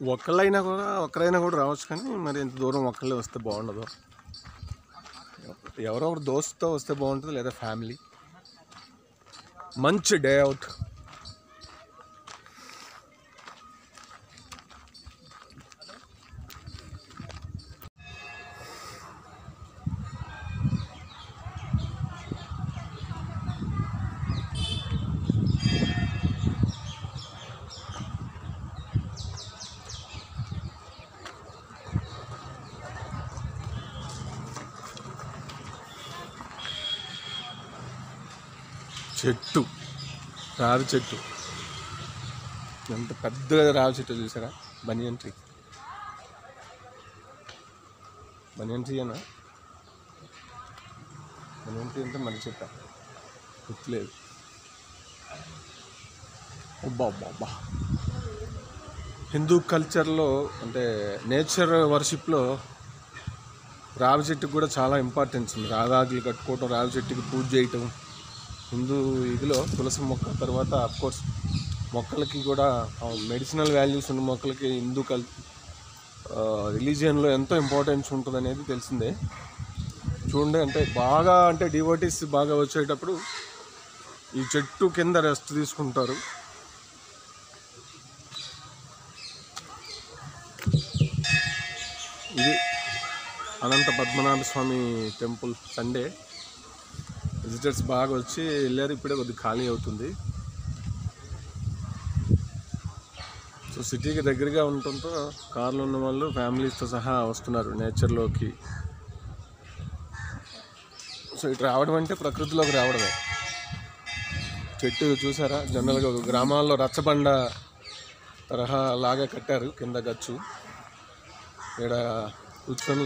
ఒక్కళ్ళైనా కూడా ఒక్కరైనా కూడా రావచ్చు కానీ మరి ఇంత దూరం ఒక్కళ్ళే వస్తే బాగుండదు ఎవరో ఒకరు దోస్తుతో వస్తే బాగుంటుంది లేదా ఫ్యామిలీ మంచి డే అవుట్ చెట్టు రావి చెట్టు ఎంత పెద్దగా రావి చెట్టు చూసారా బనియన్ ట్రీ బనియన్ ట్రీ అనా బనియన్ ట్రీ అంటే మన చెట్ట గుర్తులేదు అబ్బా అబ్బా అబ్బా హిందూ కల్చర్లో అంటే నేచర్ వర్షిప్లో రావి చెట్టుకు కూడా చాలా ఇంపార్టెన్స్ ఉంది రాగాకులు కట్టుకోవటం రావి చెట్టుకి పూజ చేయటం హిందూ ఇదిలో తులసి మొక్క తర్వాత కోర్స్ మొక్కలకి కూడా మెడిసినల్ వాల్యూస్ ఉన్న మొక్కలకి హిందూ కల్ రిలీజియన్లో ఎంతో ఇంపార్టెన్స్ ఉంటుంది అనేది తెలిసిందే చూడండి అంటే బాగా అంటే డివోటీస్ బాగా వచ్చేటప్పుడు ఈ చెట్టు కింద రెస్ట్ తీసుకుంటారు ఇది Anantha Padmanabha Swamy temple Sunday visitors బాగా వచ్చి వెళ్ళారు ఇప్పుడే కొద్దిగా ఖాళీ అవుతుంది సో సిటీకి దగ్గరగా ఉండటంతో కార్లు ఉన్న వాళ్ళు ఫ్యామిలీస్తో సహా వస్తున్నారు నేచర్లోకి సో ఇటు రావడం అంటే ప్రకృతిలోకి రావడమే చెట్టు చూసారా జనరల్గా ఒక గ్రామాల్లో రచ్చబండ తరహా లాగా కట్టారు కింద గచ్చు ఇక్కడ కూర్చొని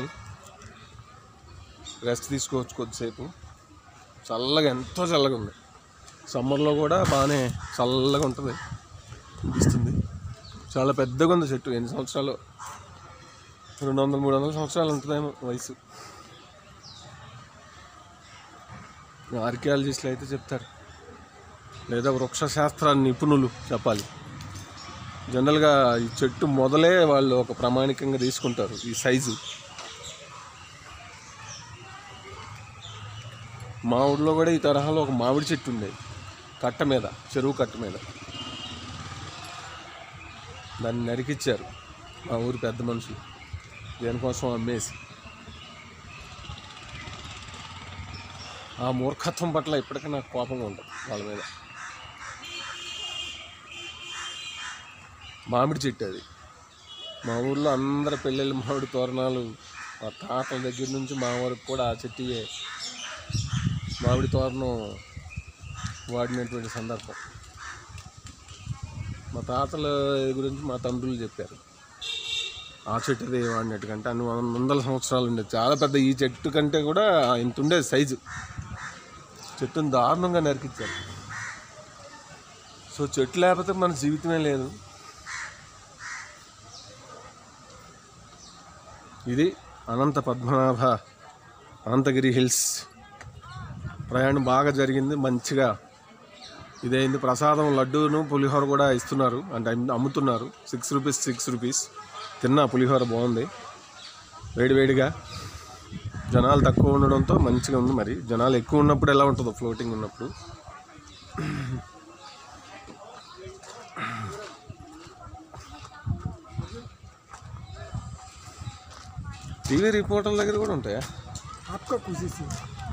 రెస్ట్ తీసుకోవచ్చు కొద్దిసేపు చల్లగా ఎంతో చల్లగా ఉంది సమ్మర్లో కూడా బాగానే చల్లగా ఉంటుంది అనిపిస్తుంది చాలా పెద్దగా ఉంది చెట్టు ఎన్ని సంవత్సరాలు రెండు వందల మూడు వందల సంవత్సరాలు ఉంటుందేమో వయసు ఆర్కియాలజిస్టులు అయితే చెప్తారు లేదా వృక్షశాస్త్ర నిపుణులు చెప్పాలి జనరల్గా ఈ చెట్టు మొదలే వాళ్ళు ఒక ప్రామాణికంగా తీసుకుంటారు ఈ సైజు మా ఊళ్ళో కూడా ఈ తరహాలో ఒక మామిడి చెట్టు ఉండేది కట్ట మీద చెరువు కట్ట మీద దాన్ని నరికిచ్చారు మా ఊరి పెద్ద మనుషులు దేనికోసం అమ్మేసి ఆ మూర్ఖత్వం పట్ల ఇప్పటికీ నాకు కోపం ఉంటుంది వాళ్ళ మీద మామిడి చెట్టు అది మా ఊర్లో అందరి పెళ్ళిళ్ళ మామిడి తోరణాలు మా తాతల దగ్గర నుంచి మా వరకు కూడా ఆ చెట్టుయే మామిడి తోరణం వాడినటువంటి సందర్భం మా తాతల గురించి మా తండ్రులు చెప్పారు ఆ చెట్టుది వాడినట్టు కంటే అన్ని వంద- వందల సంవత్సరాలు ఉండేది చాలా పెద్ద ఈ చెట్టు కంటే కూడా ఇంత ఉండేది సైజు చెట్టును దారుణంగా నరికిచ్చారు సో చెట్టు లేకపోతే మన జీవితమే లేదు ఇది అనంత పద్మనాభ అనంతగిరి హిల్స్ ప్రయాణం బాగా జరిగింది మంచిగా ఇదైంది ప్రసాదం లడ్డూను పులిహోర కూడా ఇస్తున్నారు అంటే అమ్- అమ్ముతున్నారు సిక్స్ రూపీస్ సిక్స్ రూపీస్ తిన్నా పులిహోర బాగుంది వేడివేడిగా జనాలు తక్కువ ఉండడంతో మంచిగా ఉంది మరి జనాలు ఎక్కువ ఉన్నప్పుడు ఎలా ఉంటుందో ఫ్లోటింగ్ ఉన్నప్పుడు టీవీ రిపోర్టర్ల దగ్గర కూడా ఉంటాయా आपका खुशी से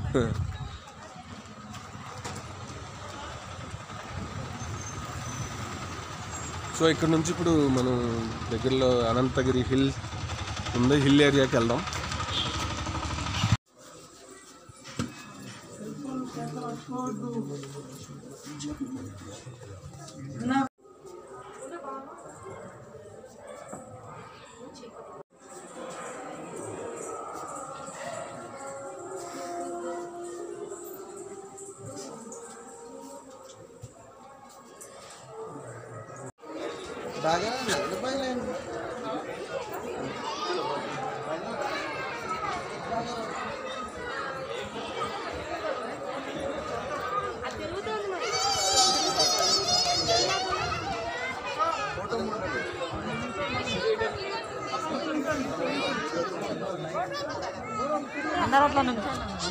సో ఇక్కడ నుంచి ఇప్పుడు మనం దగ్గరలో అనంతగిరి హిల్ ఉంది హిల్ ఏరియాకి వెళ్దాం బాగా బయలుదేరి తిరుగుతుంది మరి అందరూ అట్లా నుంచి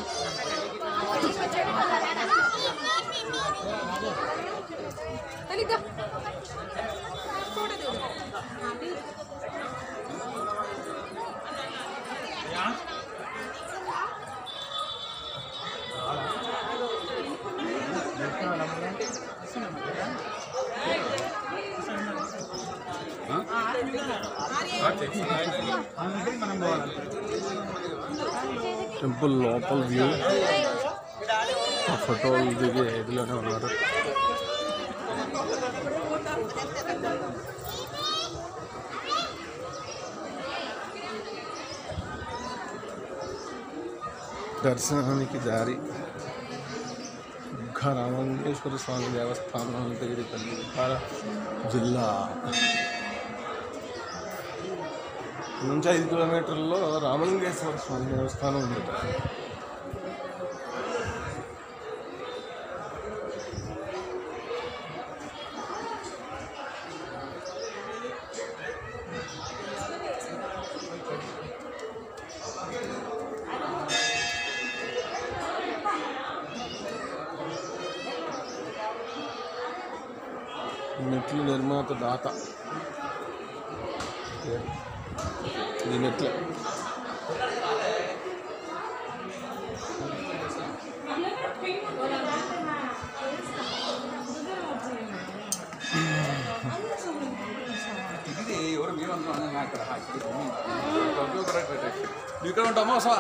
టెంపుల్ లోపల వ్యూ ఆ ఫోటోలు దిగి ఇదిలోనే ఉన్నారు దర్శనానికి దారి దుర్గా రామలింగేశ్వర స్వామి దేవస్థానం దగ్గరికి విహార జిల్లా నుంచి ఐదు కిలోమీటర్లలో రామలింగేశ్వర స్వామి దేవస్థానం ఉంది మెట్లు నిర్మాత దాత ఈ మెట్ల ఇక్కడ ఉంటామా వస్తావా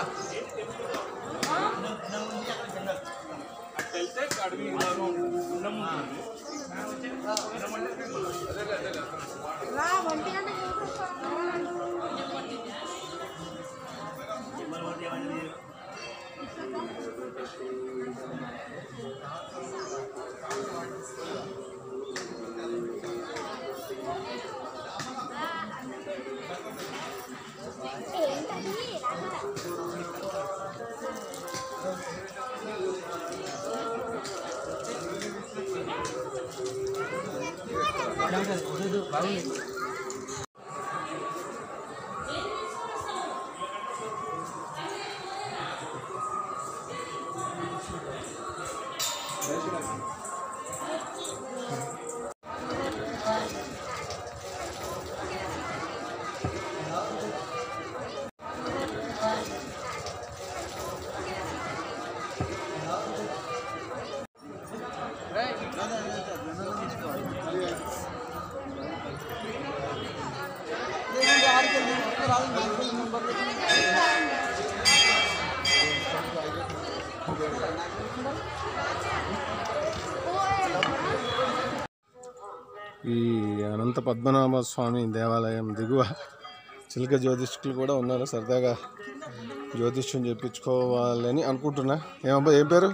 ఈ అనంత పద్మనాభ స్వామి దేవాలయం దిగువ చిలక జ్యోతిష్కులు కూడా ఉన్నారు సరదాగా జ్యోతిష్యం చెప్పించుకోవాలని అనుకుంటున్నా ఏమబ్బా ఏం పేరు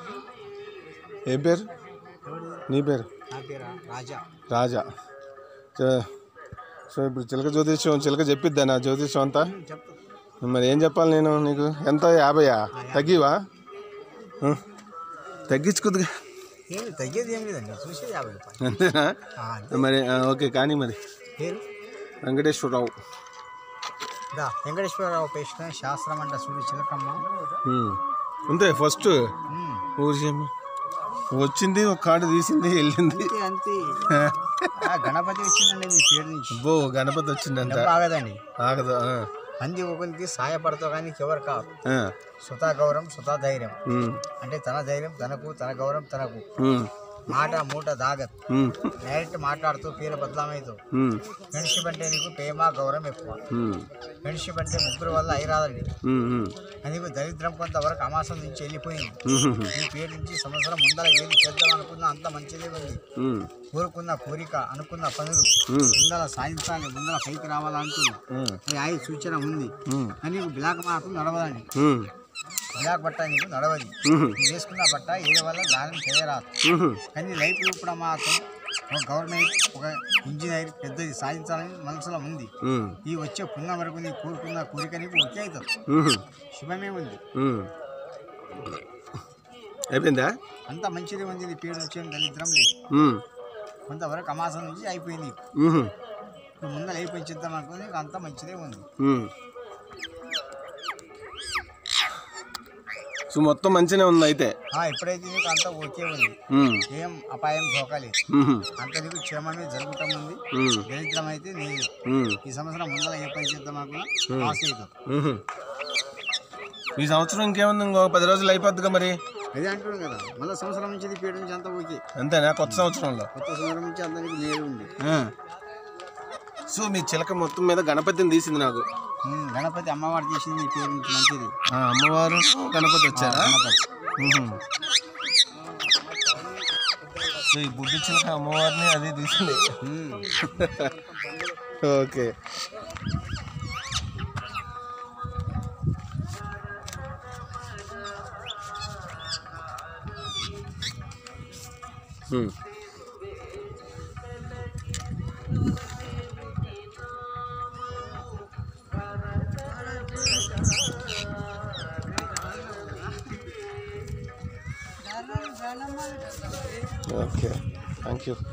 ఏం పేరు నీ పేరు నా పేరా రాజా రాజా చ- సో ఇప్పుడు చిలక జ్యోతిష్యం చిలక చెప్పిద్దా నా జ్యోతిష్యం అంతా చెప్తా మరి ఏం చెప్పాలి నేను నీకు ఎంత యాభైయా తగ్గివా ఆ? తగ్గించుకుద్దిగా ఏమి తగ్గేది ఏం లేదండి చూసేది యాభై రూపాయలు అంతేనా ఆ, అంతే. మరి ఆ, ఓకే కానీ మరి పేరు వెంకటేశ్వరరావు దా వెంకటేశ్వరరావు పేసిన శాస్త్రం అంట చూడు చిలకమ్మ ఉమ్. అంతే ఫస్ట్ ఉమ్, ఊరిసేమ్మ వచ్చింది ఒక కార్డు తీసింది వెళ్ళింది అంతే అంతే ఆ, గణపతి వచ్చిందండి మీ పేరు నుంచి అబ్బో గణపతి వచ్చిందంట డబ్బు ఆగదండి ఆగదు ఆ. మంది ఒకరికి సహాయపడతావు కానీ ఎవరు కాదు ఆ. సుతా గౌరవం సుతా ధైర్యం ఉమ్. అంటే తన ధైర్యం తనకు తన గౌరవం తనకు ఉమ్. మాట మూట దాగత్ ఉమ్. డైరెక్ట్ మాట్లాడుతూ పేరు బదలామవుతావు ఉమ్. ఫ్రెండ్షిప్ అంటే నీకు ప్రేమ గౌరవం ఎక్కువ ఉమ్. ఫ్రెండ్షిప్ అంటే ముగ్గురు వల్ల అయిరాదండి ఉమ్. ఉమ్. నీకు దరిద్రం కొంతవరకు అమాసం నుంచి వెళ్ళిపోయింది ఉమ్. నీ పేరు నుంచి సంవత్సరం ముందర ఏది చేద్దాం అనుకున్నా అంత మంచిదే ఉంది ఉమ్. కోరుకున్న కోరిక అనుకున్న పనులు ఉమ్. ముందర సాధించాలి ముందర పైకి రావాలంటున్నా ఉమ్. అది ఆయి సూచన ఉంది ఉమ్. కానీ నీకు బ్లాక్ మాత్రం నడవదండి ఉమ్. బ్లాక్ బట్ట నీకు నడవది ఉమ్. నువ్వు వేసుకున్న బట్ట ఏదో వల్ల దానం చేయరాదు ఉమ్. కానీ లైఫ్ ఇప్పుడు మాత్రం ఒక గవర్నమెంట్ ఒక ఇంజనీర్ పెద్దది సాధించాలని మనసులో ఉంది ఉమ్. ఈ వచ్చే పుణ్యం వరకు నీ కోరుకున్న కోరిక నీకు ఒకే అవుతుంది ఉమ్. శుభమే ఉంది ఉమ్. అయిపోయిందా అంత మంచిది ఉంది నీ పేరు వచ్చే దరిద్రం లేదు ఉమ్. కొంతవరకు అమాసం నుంచి అయిపోయింది ఉమ్. ఇప్పుడు ముందర అయిపోయి చేద్దాం అనుకుని నీకు అంత మంచిదే ఉంది ఉమ్. సో మొత్తం మంచిగానే ఉంది అయితే ఆ, ఇప్పుడైతే నీకు అంతా ఓకే ఉంది ఉమ్, ఏం అపాయం ధోకాలేదు ఉహు, అంత నీకు క్షేమమే జరుగుతూ ఉంది ఉమ్, దరిద్రం అయితే లేదు ఉమ్, ఈ సంవత్సరం ముందర ఏ పని చేద్దాం అనుకున్నా పాస్ అవుతాం ఉహు. ఈ సంవత్సరం ఇంకేముంది ఇంకో పది రోజులు అయిపోద్దిగా మరి అదే అంటున్నాను కదా మళ్ళీ సంవత్సరం నుంచి ఇది పేరు నుంచి అంతా ఓకే అంతేనా కొత్త సంవత్సరంలో కొత్త సంవత్సరం నుంచి అంతా నీకు మేలు ఉంది సో మీ చిలక మొత్తం మీద గణపతిని తీసింది నాకు ఉమ్, గణపతి అమ్మవారు చేసింది నీ పేరు నుంచి మంచిది ఆ, అమ్మవారు గణపతి వచ్చారా గణపతి ఉహు. సో ఈ బుడ్డి చిలక అమ్మవారిని అది తీసింది um. Okay um. Okay thank you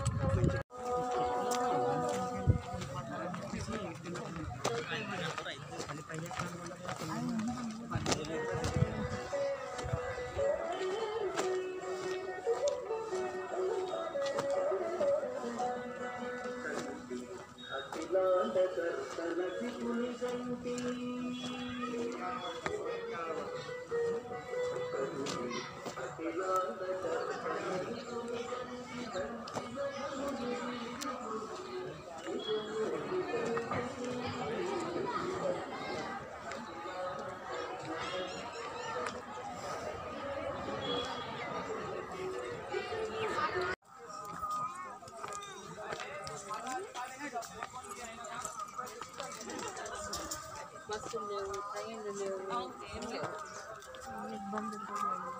బస్సులు లేవు ట్రైన్లు లేవు ఏం లేవు ఇబ్బందులు లేవు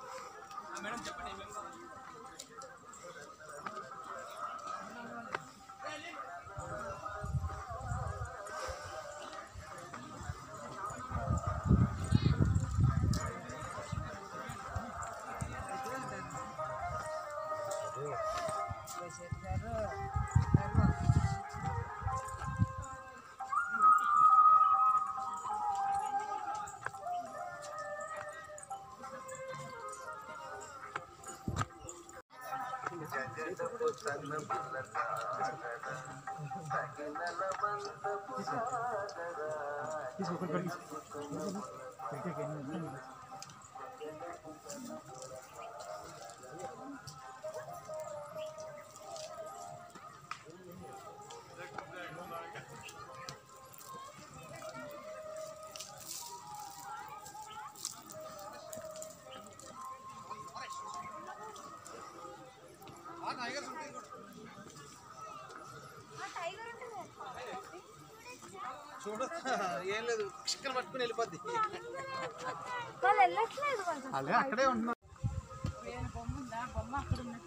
ఏం లేదు చికెన్ పట్టుకుని వెళ్ళిపోద్ది వాళ్ళు వెళ్ళట్లేదు కొంచెం అదే అక్కడే ఉంటున్నా బొమ్మ ఉందా బొమ్మ అక్కడ ఉన్నట్టు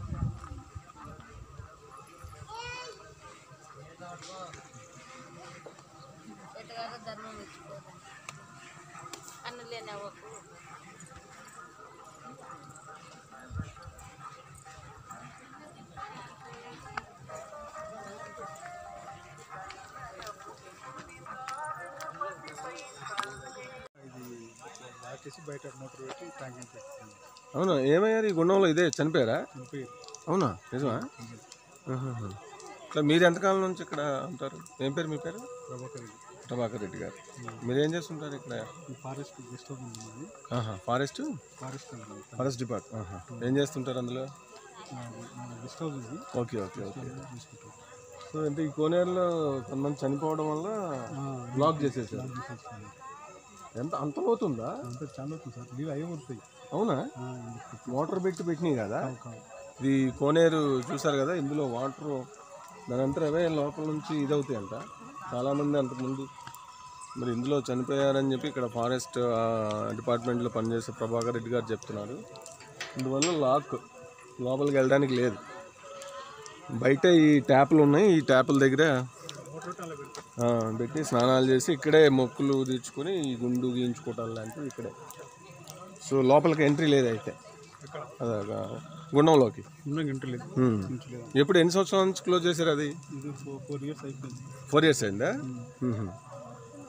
ఎటుగాక ధర్మం మెచ్చుకోవాలి అన్నలేని అవ్వకు లాకేసి బయట మోటార్ పెట్టి ట్యాంకింగ్ పెట్టుకుంది అవునా ఏమయ్యారు ఈ గుండంలో ఇదే చనిపోయారా చనిపోయారు అవునా నిజమా ఆహాహా. ఇట్లా మీరు ఎంతకాలం నుంచి ఇక్కడ ఉంటారు ఏం పేరు మీ పేరు ప్రభాకర్ రెడ్డి ప్రభాకర్ రెడ్డి గారు మీరు ఏం చేస్తుంటారు ఇక్కడ ఈ ఫారెస్ట్ గెస్ట్ హౌస్ ఉంది మాది. ఆహా ఫారెస్ట్ ఫారెస్ట్ ఉంది. ఫారెస్ట్ డిపార్ట్ ఆహా ఏం చేస్తుంటారు అందులో మాది మాది గెస్ట్ హౌస్ ఉంది ఓకే ఓకే ఓకే చూసుకుంటాం సో అంటే ఈ కోనేరులో కొంతమంది చనిపోవడం వల్ల బ్లాక్ చేసేసారు తీసేస్తాను ఎంత అంత లోతుందా అంతా చాలా అవుతుంది సార్ నీళ్ళు అయ్యే పడుతాయి అవునా ఆ, ఎందుకు? మోటార్ పెట్టి పెట్టినాయి కదా కావు, కావు. ఇది కోనేరు చూసారు కదా ఇందులో వాటర్ దాని అంతా అవే లోపల నుంచి ఇదవుతాయి అంట చాలామంది అంతకుముందు మరి ఇందులో చనిపోయారని చెప్పి ఇక్కడ ఫారెస్ట్ ఆ, డిపార్ట్మెంట్లో పనిచేసే ప్రభాకర్ రెడ్డి గారు చెప్తున్నారు అందువల్ల లాక్ లోపలికి వెళ్ళడానికి లేదు బయట ఈ ట్యాపులు ఉన్నాయి ఈ ట్యాపుల దగ్గర ఆ, పెట్టి స్నానాలు చేసి ఇక్కడే మొక్కులు తీర్చుకొని ఈ గుండు గీయించుకోవటాలు లాంటివి ఇక్కడే సో లోపలికి ఎంట్రీ లేదు అయితే అదే గుండంలోకి ఉన్న గంట లేదు హ్మ్. ఇంటి లేదు ఎప్పుడు ఎన్ని సంవత్సరాల నుంచి క్లోజ్ చేశారు అది ఇది ఫోర్ ఫోర్ ఇయర్స్ అయిపోయింది ఫోర్ ఇయర్స్ అయిందా మ్మ్.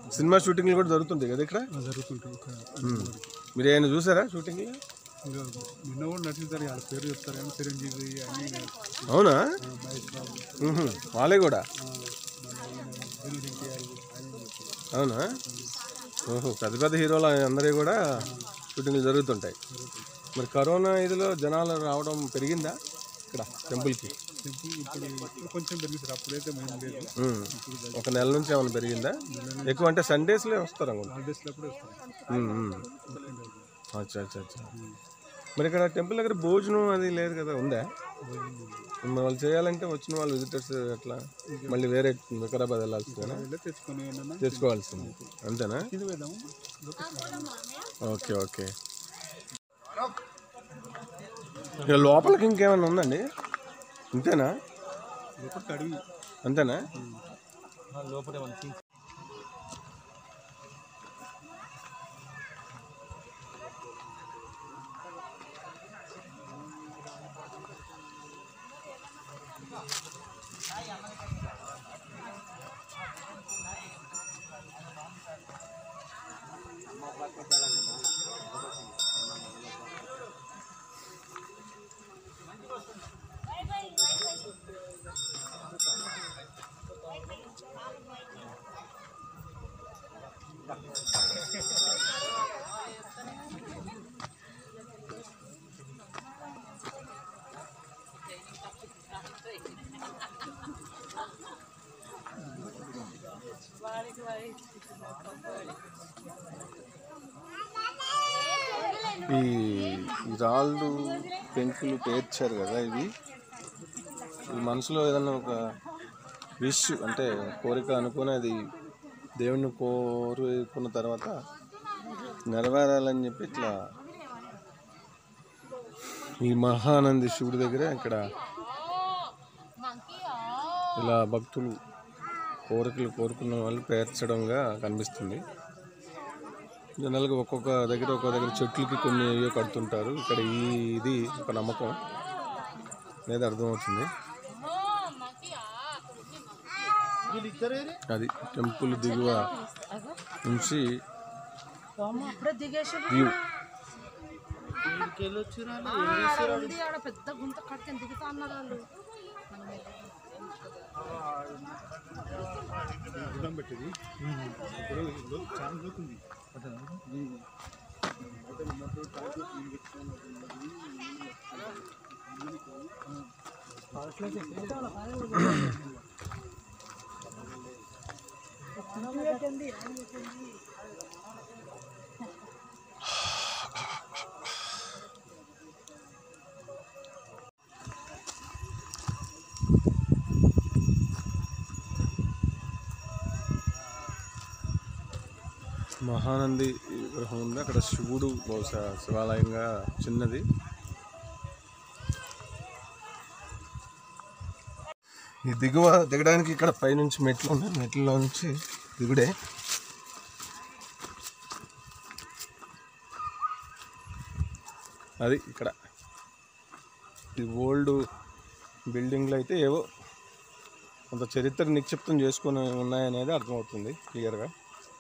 సినిమా షూటింగ్లు కూడా జరుగుతుంటాయి కదా ఇక్కడ జరుగుతుంటుంది ఒక ఉమ్. మీరు ఏమైనా చూసారా షూటింగ్లు ఇంకా నిన్న కూడా నటిస్తారు వాళ్ళ పేరు చెప్తారు కానీ చిరంజీవి అన్ని అవునా మహేష్ బాబు ఉహు. వాళ్ళే కూడా జూనియర్ ఎన్టీఆర్ అన్ని చెప్తారు అవునా ఓహో పెద్ద పెద్ద హీరోలు అందరివి కూడా షూటింగ్లు జరుగుతుంటాయి మరి కరోనా ఇదిలో జనాలు రావడం పెరిగిందా ఇక్కడ టెంపుల్కి టెంపుల్ ఇప్పుడు ఇప్పుడు కొంచెం పెరుగుతారు అప్పుడైతే మేము లేదు ఉమ్. ఒక నెల నుంచి ఏమైనా పెరిగిందా ఎక్కువ అంటే సండేస్లే వస్తారు అనుకుంటా హాలిడేస్లో అప్పుడే వస్తాం ఉమ్, ఉమ్. అచ్చా అచ్చా అచ్చా మరి ఇక్కడ టెంపుల్ దగ్గర భోజనం అది లేదు కదా ఉందా మరి వాళ్ళు చేయాలంటే వచ్చిన వాళ్ళు విజిటర్స్ అట్లా మళ్ళీ వేరే వికారాబాద్ వెళ్ళాల్సిందేనా వెళ్ళి తెచ్చుకొని ఏమన్నా తెచ్చుకోవాల్సింది అంతేనా ఇది వేద్దాము ఓకే ఓకే ఇక లోపలికి ఇంకేమైనా ఉందండి అంతేనా లోపలికి అడిగి అంతేనా ఈ ఈ రాళ్ళు పెంకులు పేర్చారు కదా ఇవి ఈ మనసులో ఏదైనా ఒక విష్ అంటే కోరిక అనుకుని అది దేవుణ్ణి కోరుకున్న తర్వాత నెరవేరాలని చెప్పి ఇట్లా ఈ మహానంది శివుడి దగ్గర ఇక్కడ ఇలా భక్తులు కోరికలు కోరుకున్న వాళ్ళు పేర్చడంగా కనిపిస్తుంది జనరల్గా ఒక్కొక్క దగ్గర ఒక్కొక్క దగ్గర చెట్లకి కొన్ని ఏవో కడుతుంటారు ఇక్కడ ఈ ఇది ఒక నమ్మకం అనేది అర్థమవుతుంది అది టెంపుల్ దిగువ నుంచి అప్పుడే దిగేసి వ్యూ ఆడ పెద్ద గుంత కడితే దిగుతా అన్నారు వాళ్ళు గుడం పెట్టింది ఇప్పుడు లో- చాలా లోతుంది మహానంది విగ్రహం ఉంది అక్కడ శివుడు బహుశా శివాలయంగా చిన్నది ఈ దిగువ దిగడానికి ఇక్కడ పైనుంచి మెట్లు ఉన్నాయి మెట్లలో నుంచి దిగుడే అది ఇక్కడ ఈ ఓల్డ్ బిల్డింగ్లు అయితే ఏవో కొంత చరిత్ర నిక్షిప్తం చేసుకుని ఉన్నాయనేది అర్థమవుతుంది క్లియర్గా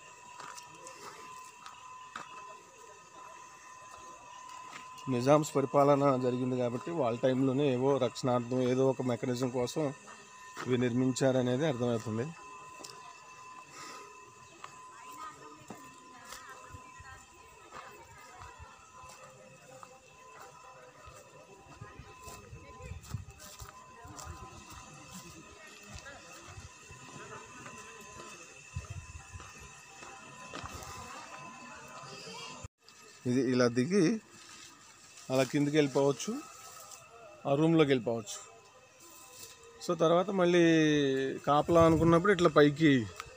నిజామ్స్ పరిపాలన జరిగింది కాబట్టి వాళ్ళ టైంలోనే ఏవో రక్షణార్థం ఏదో ఒక మెకానిజం కోసం ఇవి నిర్మించారనేది అర్థమవుతుంది ఇది ఇలా దిగి అలా కిందికి వెళ్ళిపోవచ్చు ఆ రూమ్లోకి వెళ్ళిపోవచ్చు సో తర్వాత మళ్ళీ కాపలా అనుకున్నప్పుడు ఇట్లా పైకి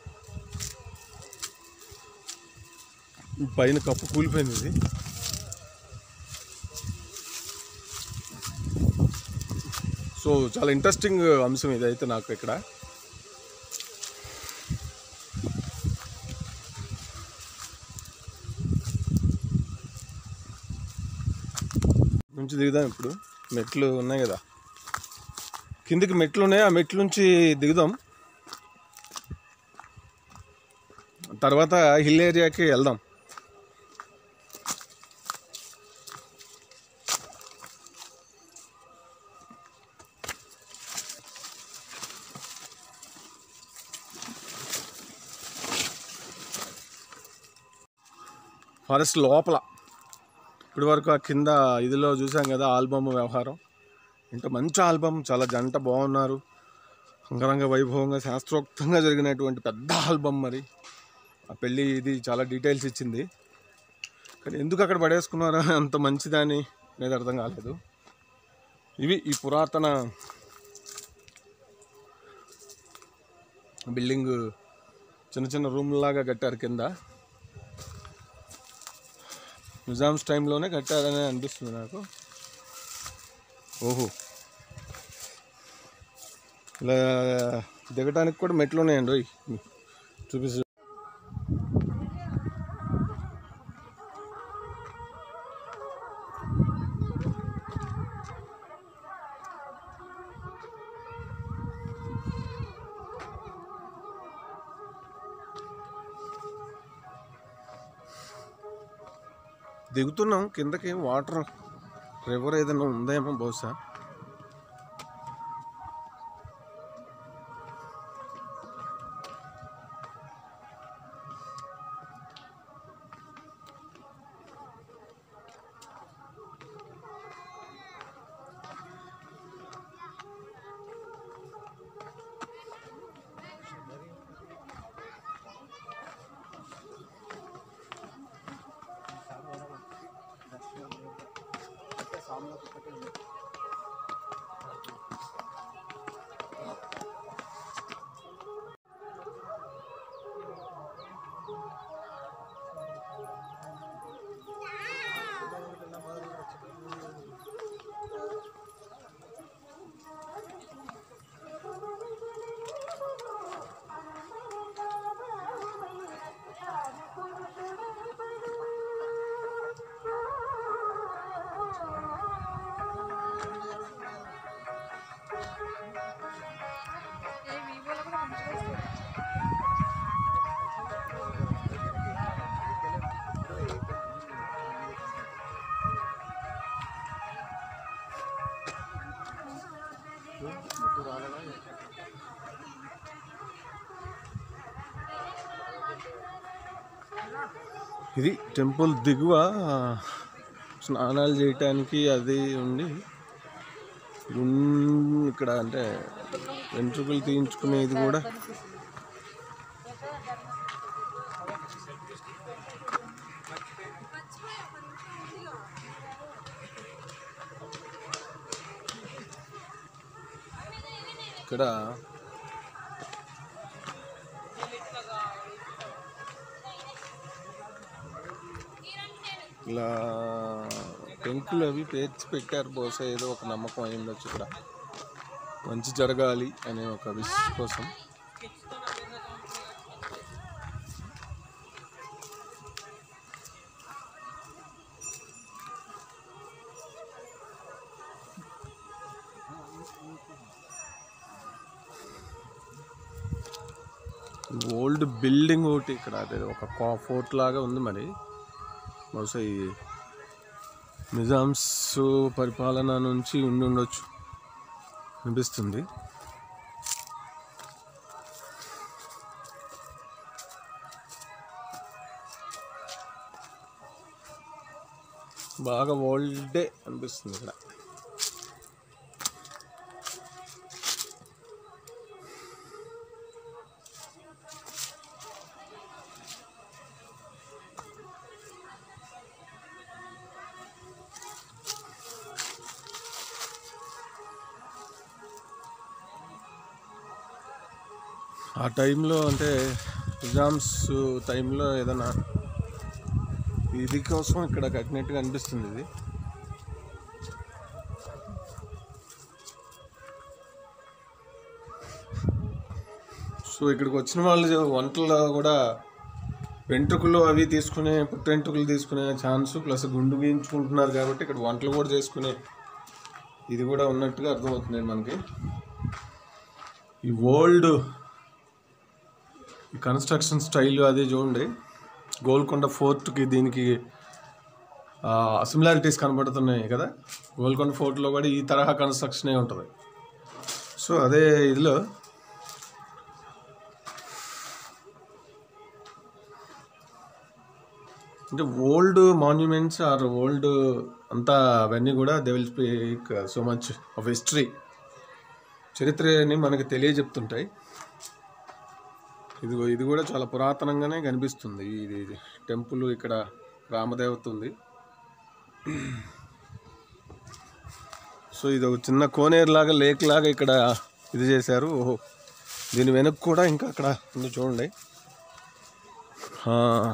పైన కప్పు కూలిపోయింది ఇది సో చాలా ఇంట్రెస్టింగ్ అంశం ఇది అయితే నాకు ఇక్కడ నుంచి దిగుదాం ఇప్పుడు మెట్లు ఉన్నాయి కదా కిందికి మెట్లు ఉన్నాయి ఆ మెట్ల నుంచి దిగుదాం తర్వాత హిల్ ఏరియాకి వెళ్దాం ఫారెస్ట్ లోపల ఇప్పటి వరకు ఆ కింద ఇదిలో చూసాం కదా ఆల్బమ్ వ్యవహారం ఇంత మంచి ఆల్బమ్ చాలా జంట బాగున్నారు అంగరంగ వైభవంగా శాస్త్రోక్తంగా జరిగినటువంటి పెద్ద ఆల్బమ్ మరి ఆ పెళ్ళి ఇది చాలా డీటెయిల్స్ ఇచ్చింది కానీ ఎందుకు అక్కడ పడేసుకున్నారో అంత మంచిదని అనేది అర్థం కాలేదు ఇవి ఈ పురాతన బిల్డింగ్ చిన్న చిన్న రూమ్లాగా కట్టారు కింద నిజామ్స్ టైంలోనే కట్టారని అనిపిస్తుంది నాకు ఓహో ఇలా దిగటానికి కూడా మెట్లు ఉన్నాయండి ఓయ్ చూపిస్తు దిగుతున్నాం కిందకి వాటర్ రివర్ ఏదైనా ఉందేమో బహుశా ఇది టెంపుల్ దిగువ స్నానాలు చేయటానికి అది ఉండి గున్- ఇక్కడ అంటే వెంట్రుకలు తీయించుకునేది కూడా ఇక్కడ ఇలా పెంకులు అవి పేర్చి పెట్టారు బహుశా ఏదో ఒక నమ్మకం అయి ఉండొచ్చు ఇక్కడ మంచి జరగాలి అనే ఒక విష్ కోసం ఓల్డ్ బిల్డింగ్ ఒకటి ఇక్కడ అదే ఒక ఫోర్ట్ లాగా ఉంది మరి బహుశా ఈ నిజామ్స్ పరిపాలన నుంచి ఉండి ఉండొచ్చు అనిపిస్తుంది బాగా ఓల్డే అనిపిస్తుంది ఇక్కడ ఆ టైంలో అంటే ఎగ్జామ్స్ టైంలో ఏదైనా ఇది కోసం ఇక్కడ కట్టినట్టుగా అనిపిస్తుంది ఇది సో ఇక్కడికి వచ్చిన వాళ్ళు వంటల్లో కూడా వెంట్రుకలు అవి తీసుకునే పుట్టెంట్రుకలు తీసుకునే ఛాన్స్ ప్లస్ గుండు గీయించుకుంటున్నారు కాబట్టి ఇక్కడ వంటలు కూడా చేసుకునే ఇది కూడా ఉన్నట్టుగా అర్థమవుతుంది మనకి ఈ ఓల్డ్ ఈ కన్స్ట్రక్షన్ స్టైల్ అది చూడండి గోల్కొండ ఫోర్ట్కి దీనికి సిమిలారిటీస్ కనబడుతున్నాయి కదా గోల్కొండ ఫోర్ట్లో కూడా ఈ తరహా కన్స్ట్రక్షనే ఉంటుంది సో అదే ఇదిలో అంటే ఓల్డ్ మాన్యుమెంట్స్ ఆర్ ఓల్డ్ అంతా అవన్నీ కూడా they will speak so much of history చరిత్రని మనకి తెలియజెప్తుంటాయి ఇది ఇది కూడా చాలా పురాతనంగానే కనిపిస్తుంది ఇది ఇది టెంపుల్ ఇక్కడ రామదేవత ఉంది సో ఇది ఒక చిన్న కోనేరు లాగా లేక్ లాగా ఇక్కడ ఇది చేశారు ఓహో దీని వెనక కూడా ఇంకా అక్కడ ఉంది చూడండి ఆ,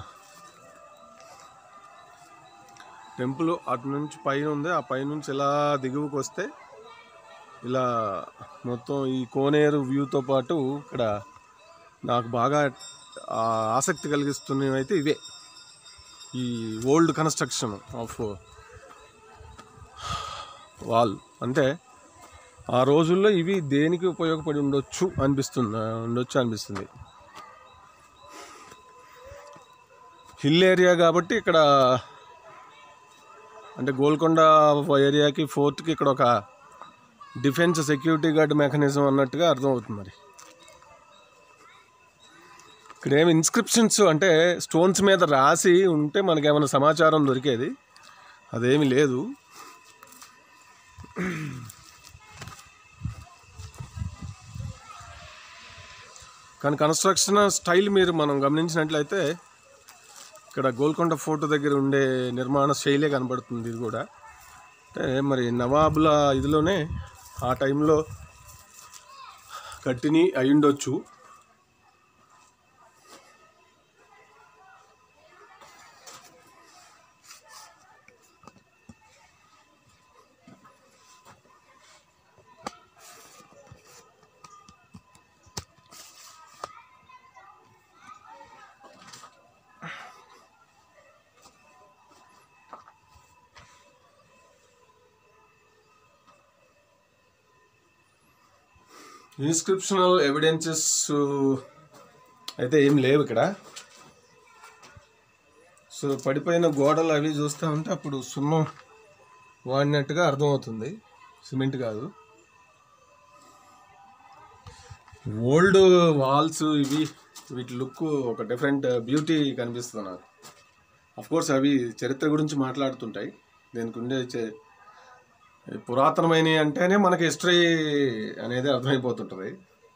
టెంపుల్ అటు నుంచి పైన ఉంది ఆ పైనుంచి ఇలా దిగువకు వస్తే ఇలా మొత్తం ఈ కోనేరు వ్యూతో పాటు ఇక్కడ నాకు బాగా ఆ, ఆసక్తి కలిగిస్తున్నవి అయితే ఇవే ఈ ఓల్డ్ కన్స్ట్రక్షన్ ఆఫ్ వాల్ అంటే ఆ రోజుల్లో ఇవి దేనికి ఉపయోగపడి ఉండొచ్చు అనిపిస్తుంది ఉండొచ్చు అనిపిస్తుంది హిల్ ఏరియా కాబట్టి ఇక్కడ అంటే గోల్కొండ ఏరియాకి ఫోర్త్కి ఇక్కడ ఒక డిఫెన్స్ సెక్యూరిటీ గార్డ్ మెకానిజం అన్నట్టుగా అర్థమవుతుంది మరి ఇక్కడ ఏమి ఇన్స్క్రిప్షన్స్ అంటే స్టోన్స్ మీద రాసి ఉంటే మనకి ఏమైనా సమాచారం దొరికేది అదేమి లేదు కానీ కన్స్ట్రక్షన్ స్టైల్ మీరు మనం గమనించినట్లయితే ఇక్కడ గోల్కొండ ఫోర్ట్ దగ్గర ఉండే నిర్మాణ శైలే కనబడుతుంది ఇది కూడా అంటే మరి నవాబుల ఇదిలోనే ఆ టైంలో కట్టిని అయ్యుండొచ్చు ఇన్స్క్రిప్షనల్ ఎవిడెన్సెస్ అయితే ఏం లేవు ఇక్కడ సో పడిపోయిన గోడలు అవి చూస్తూ ఉంటే అప్పుడు సున్నం వాడినట్టుగా అర్థమవుతుంది సిమెంట్ కాదు ఓల్డ్ వాల్స్ ఇవి వీటి లుక్ ఒక డిఫరెంట్ బ్యూటీ కనిపిస్తుంది నాకు అఫ్ కోర్స్ అవి చరిత్ర గురించి మాట్లాడుతుంటాయి దీనికి ఉండే చే- పురాతనమైనవి అంటేనే మనకి హిస్టరీ అనేది అర్థమైపోతుంటుంది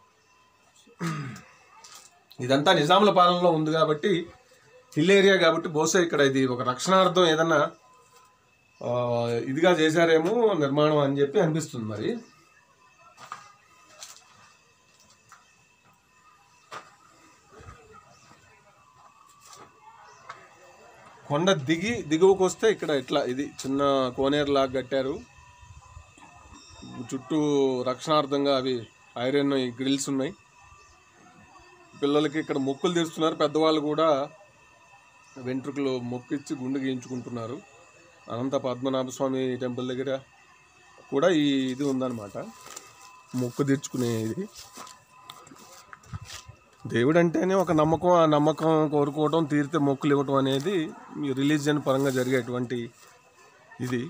ఇదంతా నిజాముల పాలనలో ఉంది కాబట్టి హిల్ ఏరియా కాబట్టి బహుశా ఇక్కడ ఇది ఒక రక్షణార్థం ఏదన్నా ఆ, ఇదిగా చేశారేమో నిర్మాణం అని చెప్పి అనిపిస్తుంది మరి కొండ దిగి దిగువకు వస్తే ఇక్కడ ఇట్లా ఇది చిన్న కోనేరు లాగా కట్టారు చుట్టూ రక్షణార్థంగా అవి ఐరన్ గ్రిల్స్ ఉన్నాయి పిల్లలకి ఇక్కడ మొక్కులు తీరుస్తున్నారు పెద్దవాళ్ళు కూడా వెంట్రుకలు మొక్కిచ్చి గుండు గీయించుకుంటున్నారు అనంత పద్మనాభ స్వామి టెంపుల్ దగ్గర కూడా ఈ ఇది ఉందన్నమాట మొక్కు తీర్చుకునే ఇది దేవుడు అంటేనే ఒక నమ్మకం ఆ నమ్మకం కోరుకోవడం తీరితే మొక్కులు ఇవ్వటం అనేది మీ రిలీజియన్ పరంగా జరిగేటువంటి ఇది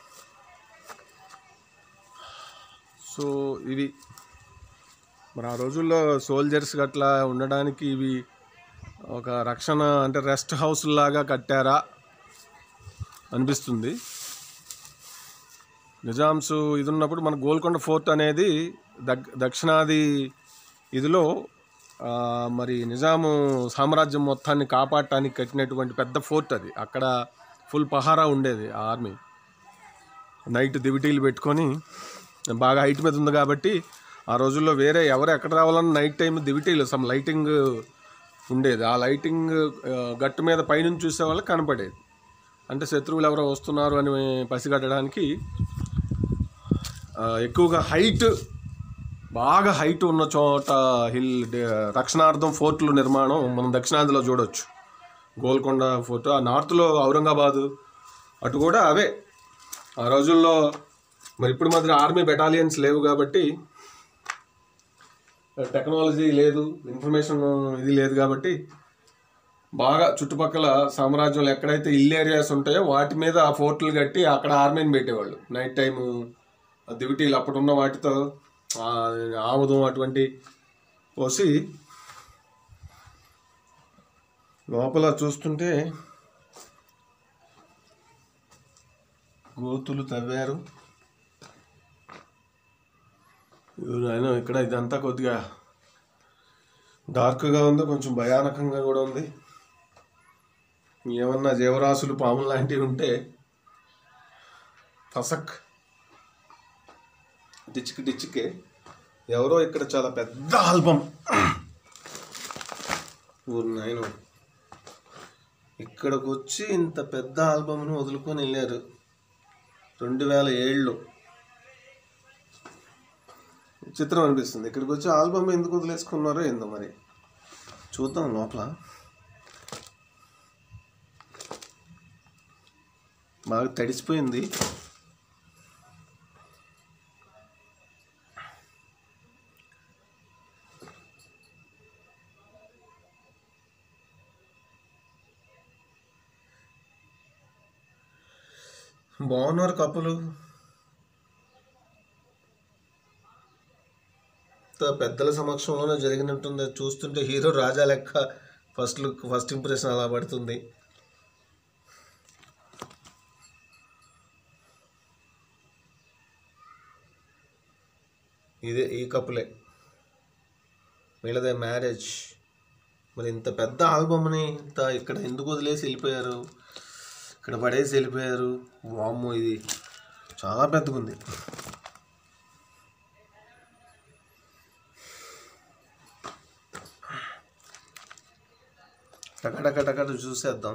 సో ఇవి మరి ఆ రోజుల్లో సోల్జర్స్ అట్లా ఉండడానికి ఇవి ఒక రక్షణ అంటే రెస్ట్ హౌస్ లాగా కట్టారా అనిపిస్తుంది నిజామ్స్ ఇది ఉన్నప్పుడు మన గోల్కొండ ఫోర్ట్ అనేది దగ్ దక్షిణాది ఇదిలో ఆ, మరి నిజాము సామ్రాజ్యం మొత్తాన్ని కాపాడటానికి కట్టినటువంటి పెద్ద ఫోర్ట్ అది అక్కడ ఫుల్ పహారా ఉండేది ఆ ఆర్మీ నైట్ దివిటీలు పెట్టుకొని బాగా హైట్ మీద ఉంది కాబట్టి ఆ రోజుల్లో వేరే ఎవరు ఎక్కడ రావాలన్నా నైట్ టైం దివిటీలు సమ్ లైటింగ్ ఉండేది ఆ లైటింగ్ ఆ, గట్టు మీద పైనుంచి చూసే వాళ్ళకి కనపడేది అంటే శత్రువులు ఎవరో వస్తున్నారు అని పసిగట్టడానికి ఆ, ఎక్కువగా హైట్ బాగా హైట్ ఉన్న చోట హిల్ డే- రక్షణార్థం ఫోర్ట్లు నిర్మాణం మనం దక్షిణాదిలో చూడొచ్చు గోల్కొండ ఫోర్ట్ ఆ నార్త్లో ఔరంగాబాదు అటు కూడా అవే ఆ రోజుల్లో మరి ఇప్పుడు మాత్రం ఆర్మీ బెటాలియన్స్ లేవు కాబట్టి టెక్నాలజీ లేదు ఇన్ఫర్మేషన్ ఇది లేదు కాబట్టి బాగా చుట్టుపక్కల సామ్రాజ్యంలో ఎక్కడైతే ఇల్ ఏరియాస్ ఉంటాయో వాటి మీద ఆ ఫోర్ట్లు కట్టి అక్కడ ఆర్మీని పెట్టేవాళ్ళు నైట్ టైము దివిటీలు అప్పుడున్న వాటితో ఆ ఆముదం అటువంటి పోసి లోపల చూస్తుంటే గోతులు తవ్వారు ఆయన ఇక్కడ ఇదంతా కొద్దిగా డార్క్గా ఉంది కొంచెం భయానకంగా కూడా ఉంది ఏమన్నా జీవరాశులు పాములు లాంటివి ఉంటే ఫసక్ డిచ్కి డిచ్కే ఎవరో ఇక్కడ చాలా పెద్ద ఆల్బమ్ ఊరు నాయన ఇక్కడికి వచ్చి ఇంత పెద్ద ఆల్బమ్ను వదులుకొని వెళ్ళారు రెండు వేల ఏళ్ళు చిత్రం అనిపిస్తుంది ఇక్కడికి వచ్చి ఆల్బమ్ ఎందుకు వదిలేసుకున్నారో ఏందో మరి చూద్దాం లోపల బాగా తడిసిపోయింది బాగున్నారు కప్పులు ఇంత పెద్దల సమక్షంలోనే జరిగినట్టుంది అది చూస్తుంటే హీరో రాజా లెక్క ఫస్ట్ లుక్ ఫస్ట్ ఇంప్రెషన్ అలా పడుతుంది ఇదే ఈ కప్పులే వీళ్ళదే మ్యారేజ్ మరి ఇంత పెద్ద ఆల్బమ్ని ఇంత ఇక్కడ ఎందుకు వదిలేసి వెళ్ళిపోయారు ఇక్కడ పడేసి వెళ్ళిపోయారు వామ్మో ఇది చాలా పెద్దగా ఉంది టకటక టకట చూసేద్దాం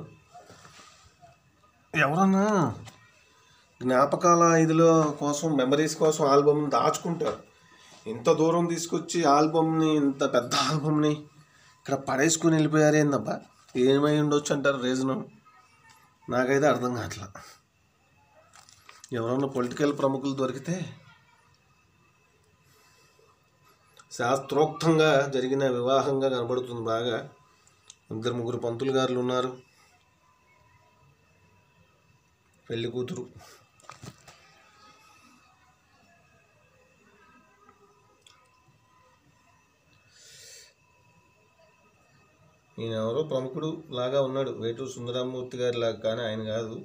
ఎవరన్నా జ్ఞాపకాల ఇదిలో కోసం మెమరీస్ కోసం ఆల్బమ్ దాచుకుంటారు ఇంత దూరం తీసుకొచ్చి ఆల్బమ్ని ఇంత పెద్ద ఆల్బమ్ని ఇక్కడ పడేసుకుని వెళ్ళిపోయారు ఏందబ్బా ఏమై ఉండొచ్చు అంటారు రీజను నాకైతే అర్థం కావట్లా ఎవరన్నా పొలిటికల్ ప్రముఖులు దొరికితే శాస్త్రోక్తంగా జరిగిన వివాహంగా కనబడుతుంది బాగా ఇద్దరు ముగ్గురు పంతులు గారులు ఉన్నారు పెళ్లి కూతురు ఈయన ఎవరో ప్రముఖుడు లాగా ఉన్నాడు వేటూరు సుందరామూర్తి గారి లాగా కానీ ఆయన కాదు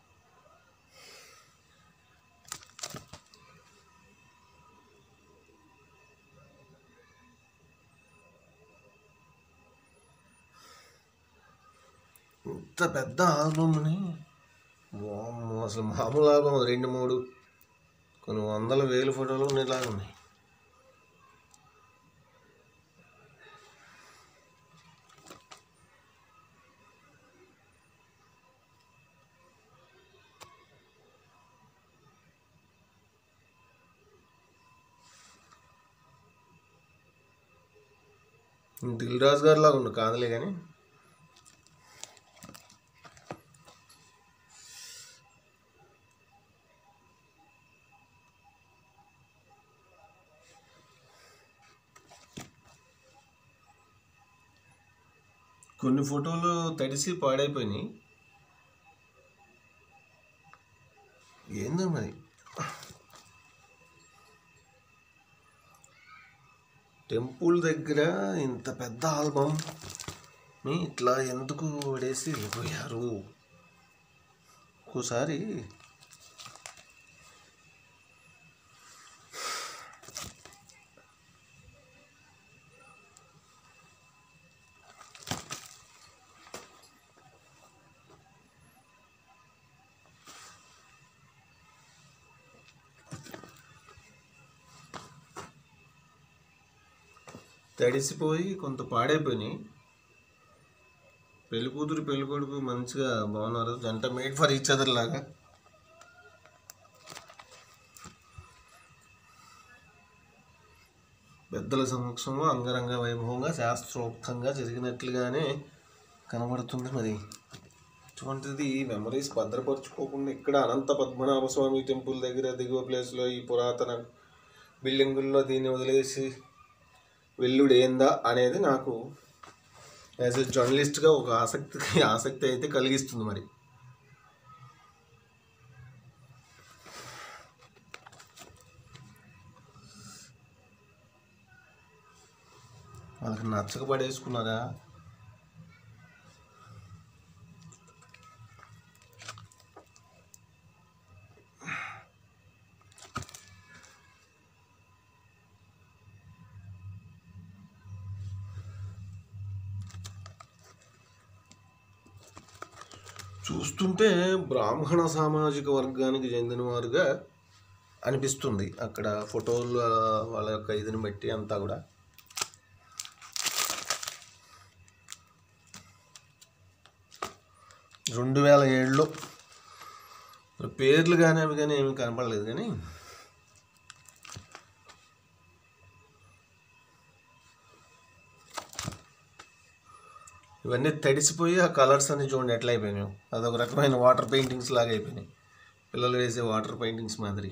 ఇంత పెద్ద ఆల్బమ్ని వామ్మో, అసలు మామూలు ఆల్బమ్ అది రెండు మూడు కొన్ని వందల వేల ఫోటోలు ఉండేలాగా ఉన్నాయి దిల్ రాజు గారి లాగా ఉండు కాదులే కానీ కొన్ని ఫోటోలు తడిసి పాడైపోయినాయి ఏందో మరి టెంపుల్ దగ్గర ఇంత పెద్ద ఆల్బమ్ ని ఇట్లా ఎందుకు పడేసి వెళ్ళిపోయారు ఒక్కోసారి తడిసిపోయి కొంత పాడైపోయినాయి పెళ్లి కూతురు పెళ్లి కొడుకు మంచిగా బాగున్నారు జంట మేడ్ ఫర్ ఈచ్ అదర్ లాగా పెద్దల సమక్షంలో అంగరంగ వైభవంగా శాస్త్రోక్తంగా జరిగినట్లుగానే కనబడుతుంది మరి అటువంటిది మెమరీస్ భద్రపరచుకోకుండా ఇక్కడ అనంత పద్మనాభ స్వామి టెంపుల్ దగ్గర దిగువ ప్లేస్లో ఈ పురాతన బిల్డింగుల్లో దీన్ని వదిలేసి వెల్లుడు ఏందా అనేది నాకు యాజ్ ఎ జర్నలిస్ట్గా ఒక ఆసక్తి ఆసక్తి అయితే కలిగిస్తుంది మరి వాళ్ళకి నచ్చక పడేసుకున్నారా చూస్తుంటే బ్రాహ్మణ సామాజిక వర్గానికి చెందినవారుగా అనిపిస్తుంది అక్కడ ఫోటోలు ఆ, వాళ్ళ యొక్క ఇదిని బట్టి అంతా కూడా రెండు వేల ఏడులో పేర్లు కానీ అవి కానీ ఏమీ కనపడలేదు కానీ ఇవన్నీ తడిసిపోయి ఆ కలర్స్ అన్ని చూడండి ఎట్లా అయిపోయినాయి అదొక రకమైన వాటర్ పెయింటింగ్స్ లాగా అయిపోయినాయి పిల్లలు వేసే వాటర్ పెయింటింగ్స్ మాదిరి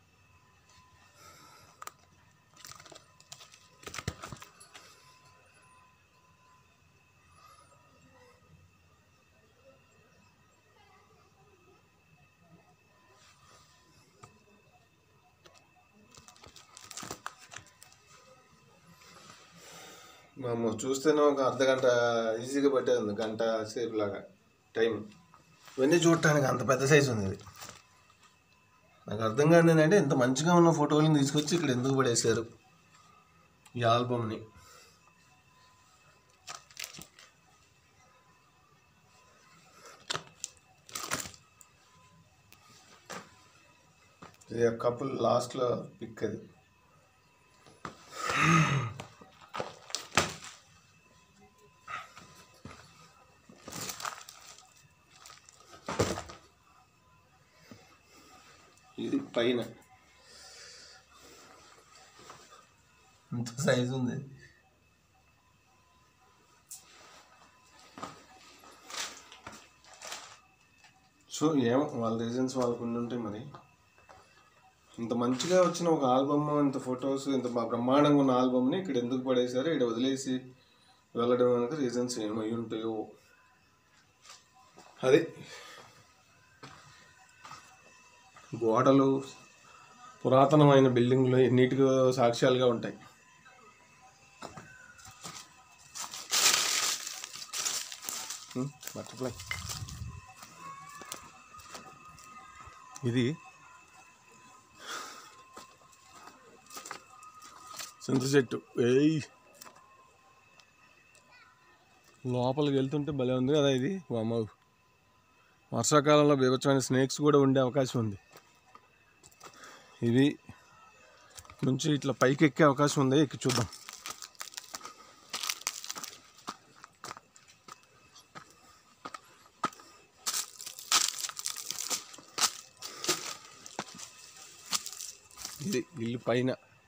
మేము చూస్తేనే ఒక అర్ధ గంట ఈజీగా పట్టేది గంట సేపు లాగా టైం ఇవన్నీ చూడటానికి అంత పెద్ద సైజు ఉంది ఇది నాకు అర్థం కాదు ఏంటంటే ఇంత మంచిగా ఉన్న ఫోటోలను తీసుకొచ్చి ఇక్కడ ఎందుకు పడేశారు ఈ ఆల్బమ్ని ఇది కపుల్ లాస్ట్లో పిక్ అది ఇది పైన ఇంత సైజు ఉంది సో ఏమో వాళ్ళ రీజన్స్ వాళ్ళకు ఉండి ఉంటాయి మరి ఇంత మంచిగా వచ్చిన ఒక ఆల్బమ్ ఇంత ఫొటోస్ ఇంత బా- బ్రహ్మాండంగా ఉన్న ఆల్బమ్ని ఇక్కడ ఎందుకు పడేశారు ఇక్కడ వదిలేసి వెళ్ళడం వెనక రీజన్స్ ఏమై ఉంటాయో అదే గోడలు పురాతనమైన బిల్డింగ్లు ఎన్నిటికీ సాక్ష్యాలుగా ఉంటాయి బటర్ఫ్లై ఇది చింత చెట్టు ఏయ్ లోపలికి వెళ్తుంటే భలే ఉంది కదా ఇది అమ్మ వర్షాకాలంలో బీభత్సమైన స్నేక్స్ కూడా ఉండే అవకాశం ఉంది ఇది నుంచి ఇట్లా పైకి ఎక్కే అవకాశం ఉంది ఎక్కి చూద్దాం ఇది ఇల్లు పైన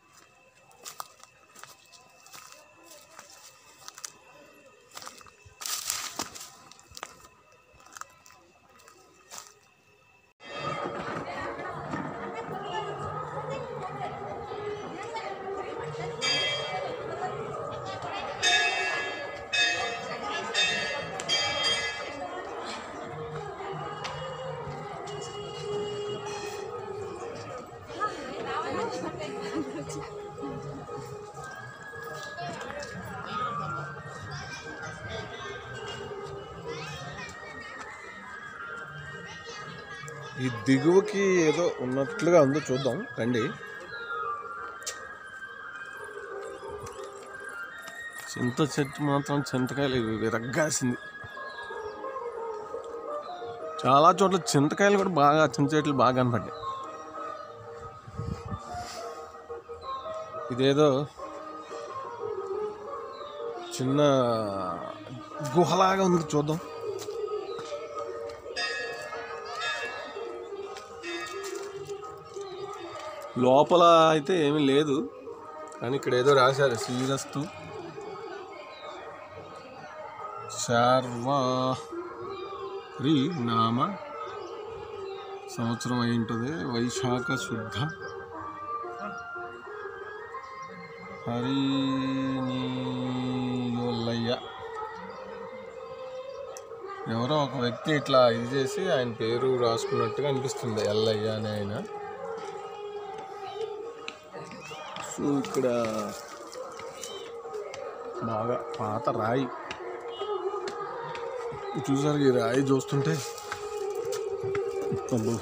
ఈ దిగువకి ఏదో ఉన్నట్లుగా ఉందో చూద్దాం రండి చింత చెట్టు మాత్రం చింతకాయలు ఇవి విరగ్గాసింది చాలా చోట్ల చింతకాయలు కూడా బాగా చింత చెట్లు బాగా కనపడ్డాయి ఇదేదో చిన్న గుహలాగా ఉంది చూద్దాం లోపల అయితే ఏమీ లేదు కానీ ఇక్కడ ఏదో రాశారు శ్రీరస్తు శార్వారి నామ సంవత్సరం అయి ఉంటుంది వైశాఖ శుద్ధ హరినీయోల్లయ్య ఎవరో ఒక వ్యక్తి ఇట్లా ఇది చేసి ఆయన పేరు రాసుకున్నట్టుగా అనిపిస్తుంది ఎల్లయ్య అని ఆయన సో ఇక్కడ బాగా పాత రాయి చూసారు ఈ రాయి చూస్తుంటే అబ్బో.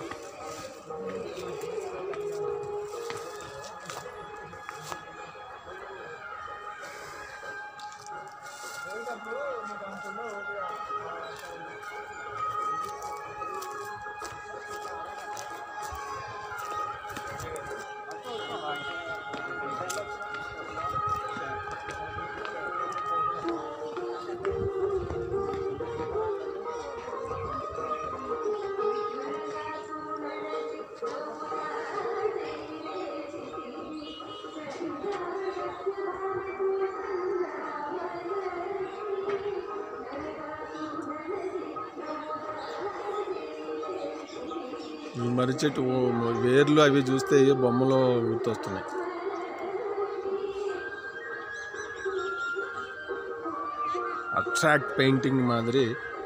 ఈ మర్రి చెట్టు ఓ- వేర్లు అవి చూస్తే ఏ బొమ్మలో గుర్తొస్తున్నాయి అబ్స్ట్రాక్ట్ పెయింటింగ్ మాదిరి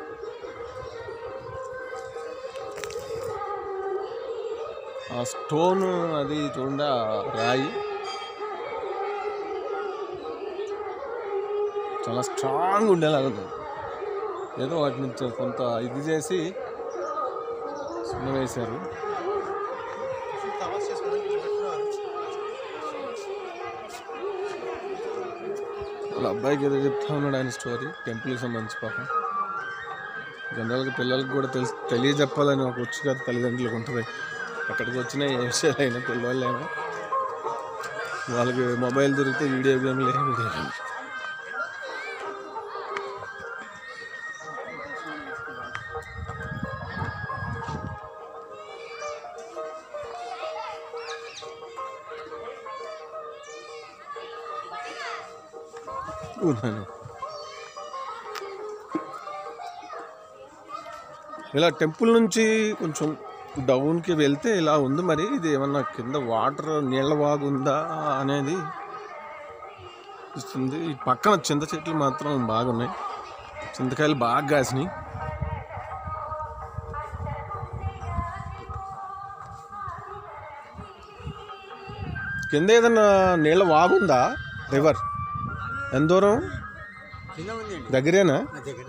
ఆ స్టోన్ అది చూడండి ఆ రాయి చాలా స్ట్రాంగ్ ఉండేలాగా ఉంది ఏదో వాటి నుంచి కొంత ఇది చేసి సున్న వేశారు వాళ్ళ అబ్బాయికి ఏదో చెప్తా ఉన్నాడు ఆయన స్టోరీ టెంపుల్కి సంబంధించి పాపం జనరల్గా పిల్లలకి కూడా తెలిసి తెలియజెప్పాలని ఒక వచ్చు కాదు తల్లిదండ్రులకు ఉంటుంది ఎక్కడికి వచ్చినా ఏ విషయాలైనా పిల్లవాళ్ళైనా వాళ్ళకి మొబైల్ దొరికితే వీడియో గేమ్లు ఏమి వీడియో గేమ్ ఉన్నాను ఇలా టెంపుల్ నుంచి కొంచెం డౌన్కి వెళ్తే ఇలా ఉంది మరి ఇది ఏమన్నా కింద వాటర్ నీళ్ళ వాగు ఉందా అనేది ఇస్తుంది ఈ పక్కన చింత చెట్లు మాత్రం బాగున్నాయి చింతకాయలు బాగా కాసినాయి కింద ఏదన్నా నీళ్ళ వాగుందా రివర్ ఎంత దూరం కింద ఉంది అండి దగ్గరేనా నా దగ్గర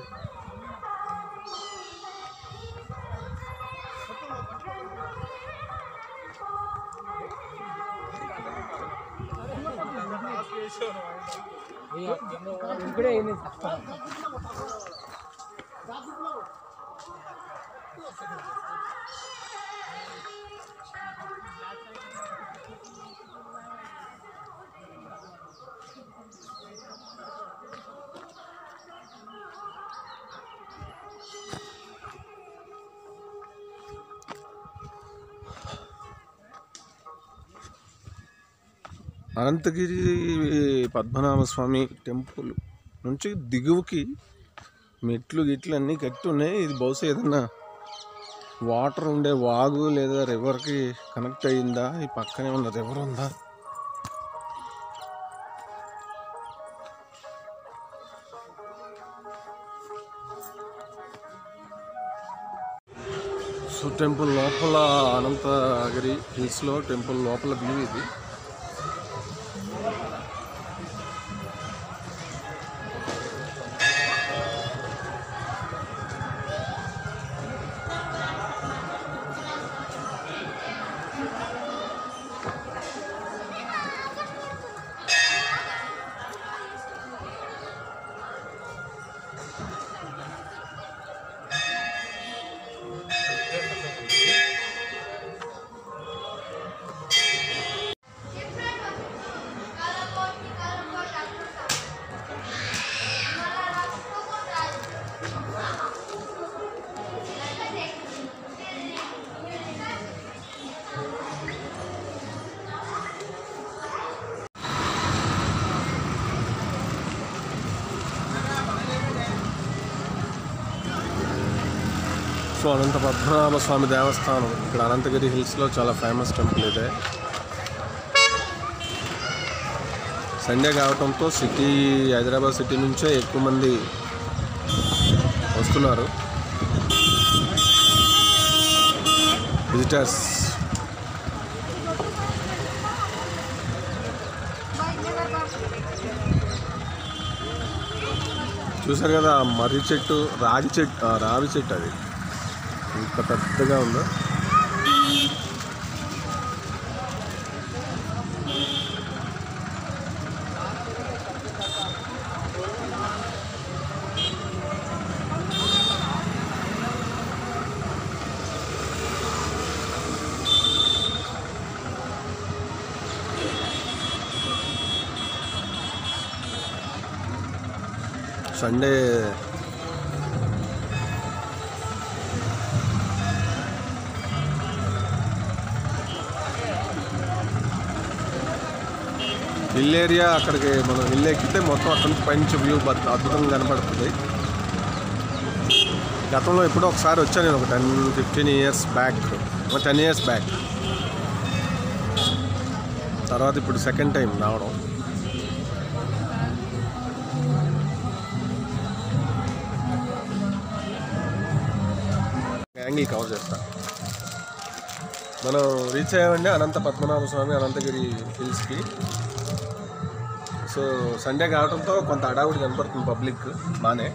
అనంతగిరి పద్మనాభ స్వామి టెంపుల్ నుంచి దిగువకి మెట్లు గిట్లు అన్నీ కట్టి ఉన్నాయి ఇది బహుశా ఏదన్నా వాటర్ ఉండే వాగు లేదా రివర్కి కనెక్ట్ అయ్యిందా ఈ పక్కనే ఉన్న రివర్ ఉందా సో టెంపుల్ లోపల అనంతగిరి హిల్స్లో టెంపుల్ లోపల వ్యూ ఇది సో అనంత పద్మనాభ స్వామి దేవస్థానం ఇక్కడ అనంతగిరి హిల్స్లో చాలా ఫేమస్ టెంపుల్ ఇదే సండే కావడంతో సిటీ హైదరాబాద్ సిటీ నుంచే ఎక్కువ మంది వస్తున్నారు విజిటర్స్ చూసారు కదా ఆ మర్రి చెట్టు రాగి చెట్టు ఆ, రావి చెట్టు అది ఇంత పెద్దగా ఉందో సండే హిల్ ఏరియా అక్కడికి మనం హిల్ ఎక్కితే మొత్తం అక్కడి నుంచి పైనుంచి వ్యూ బద్- అద్భుతంగా కనపడుతుంది గతంలో ఎప్పుడో ఒకసారి వచ్చాను నేను ఒక టెన్ ఫిఫ్టీన్ ఇయర్స్ బ్యాక్ ఒక టెన్ ఇయర్స్ బ్యాక్ తర్వాత ఇప్పుడు సెకండ్ టైం రావడం యాంగిల్ కవర్ చేస్తా మనం రీచ్ అయ్యామండి అనంత పద్మనాభ స్వామి అనంతగిరి హిల్స్కి సో సండే కావడంతో కొంత అడావుడి కనపడుతుంది పబ్లిక్ బాగానే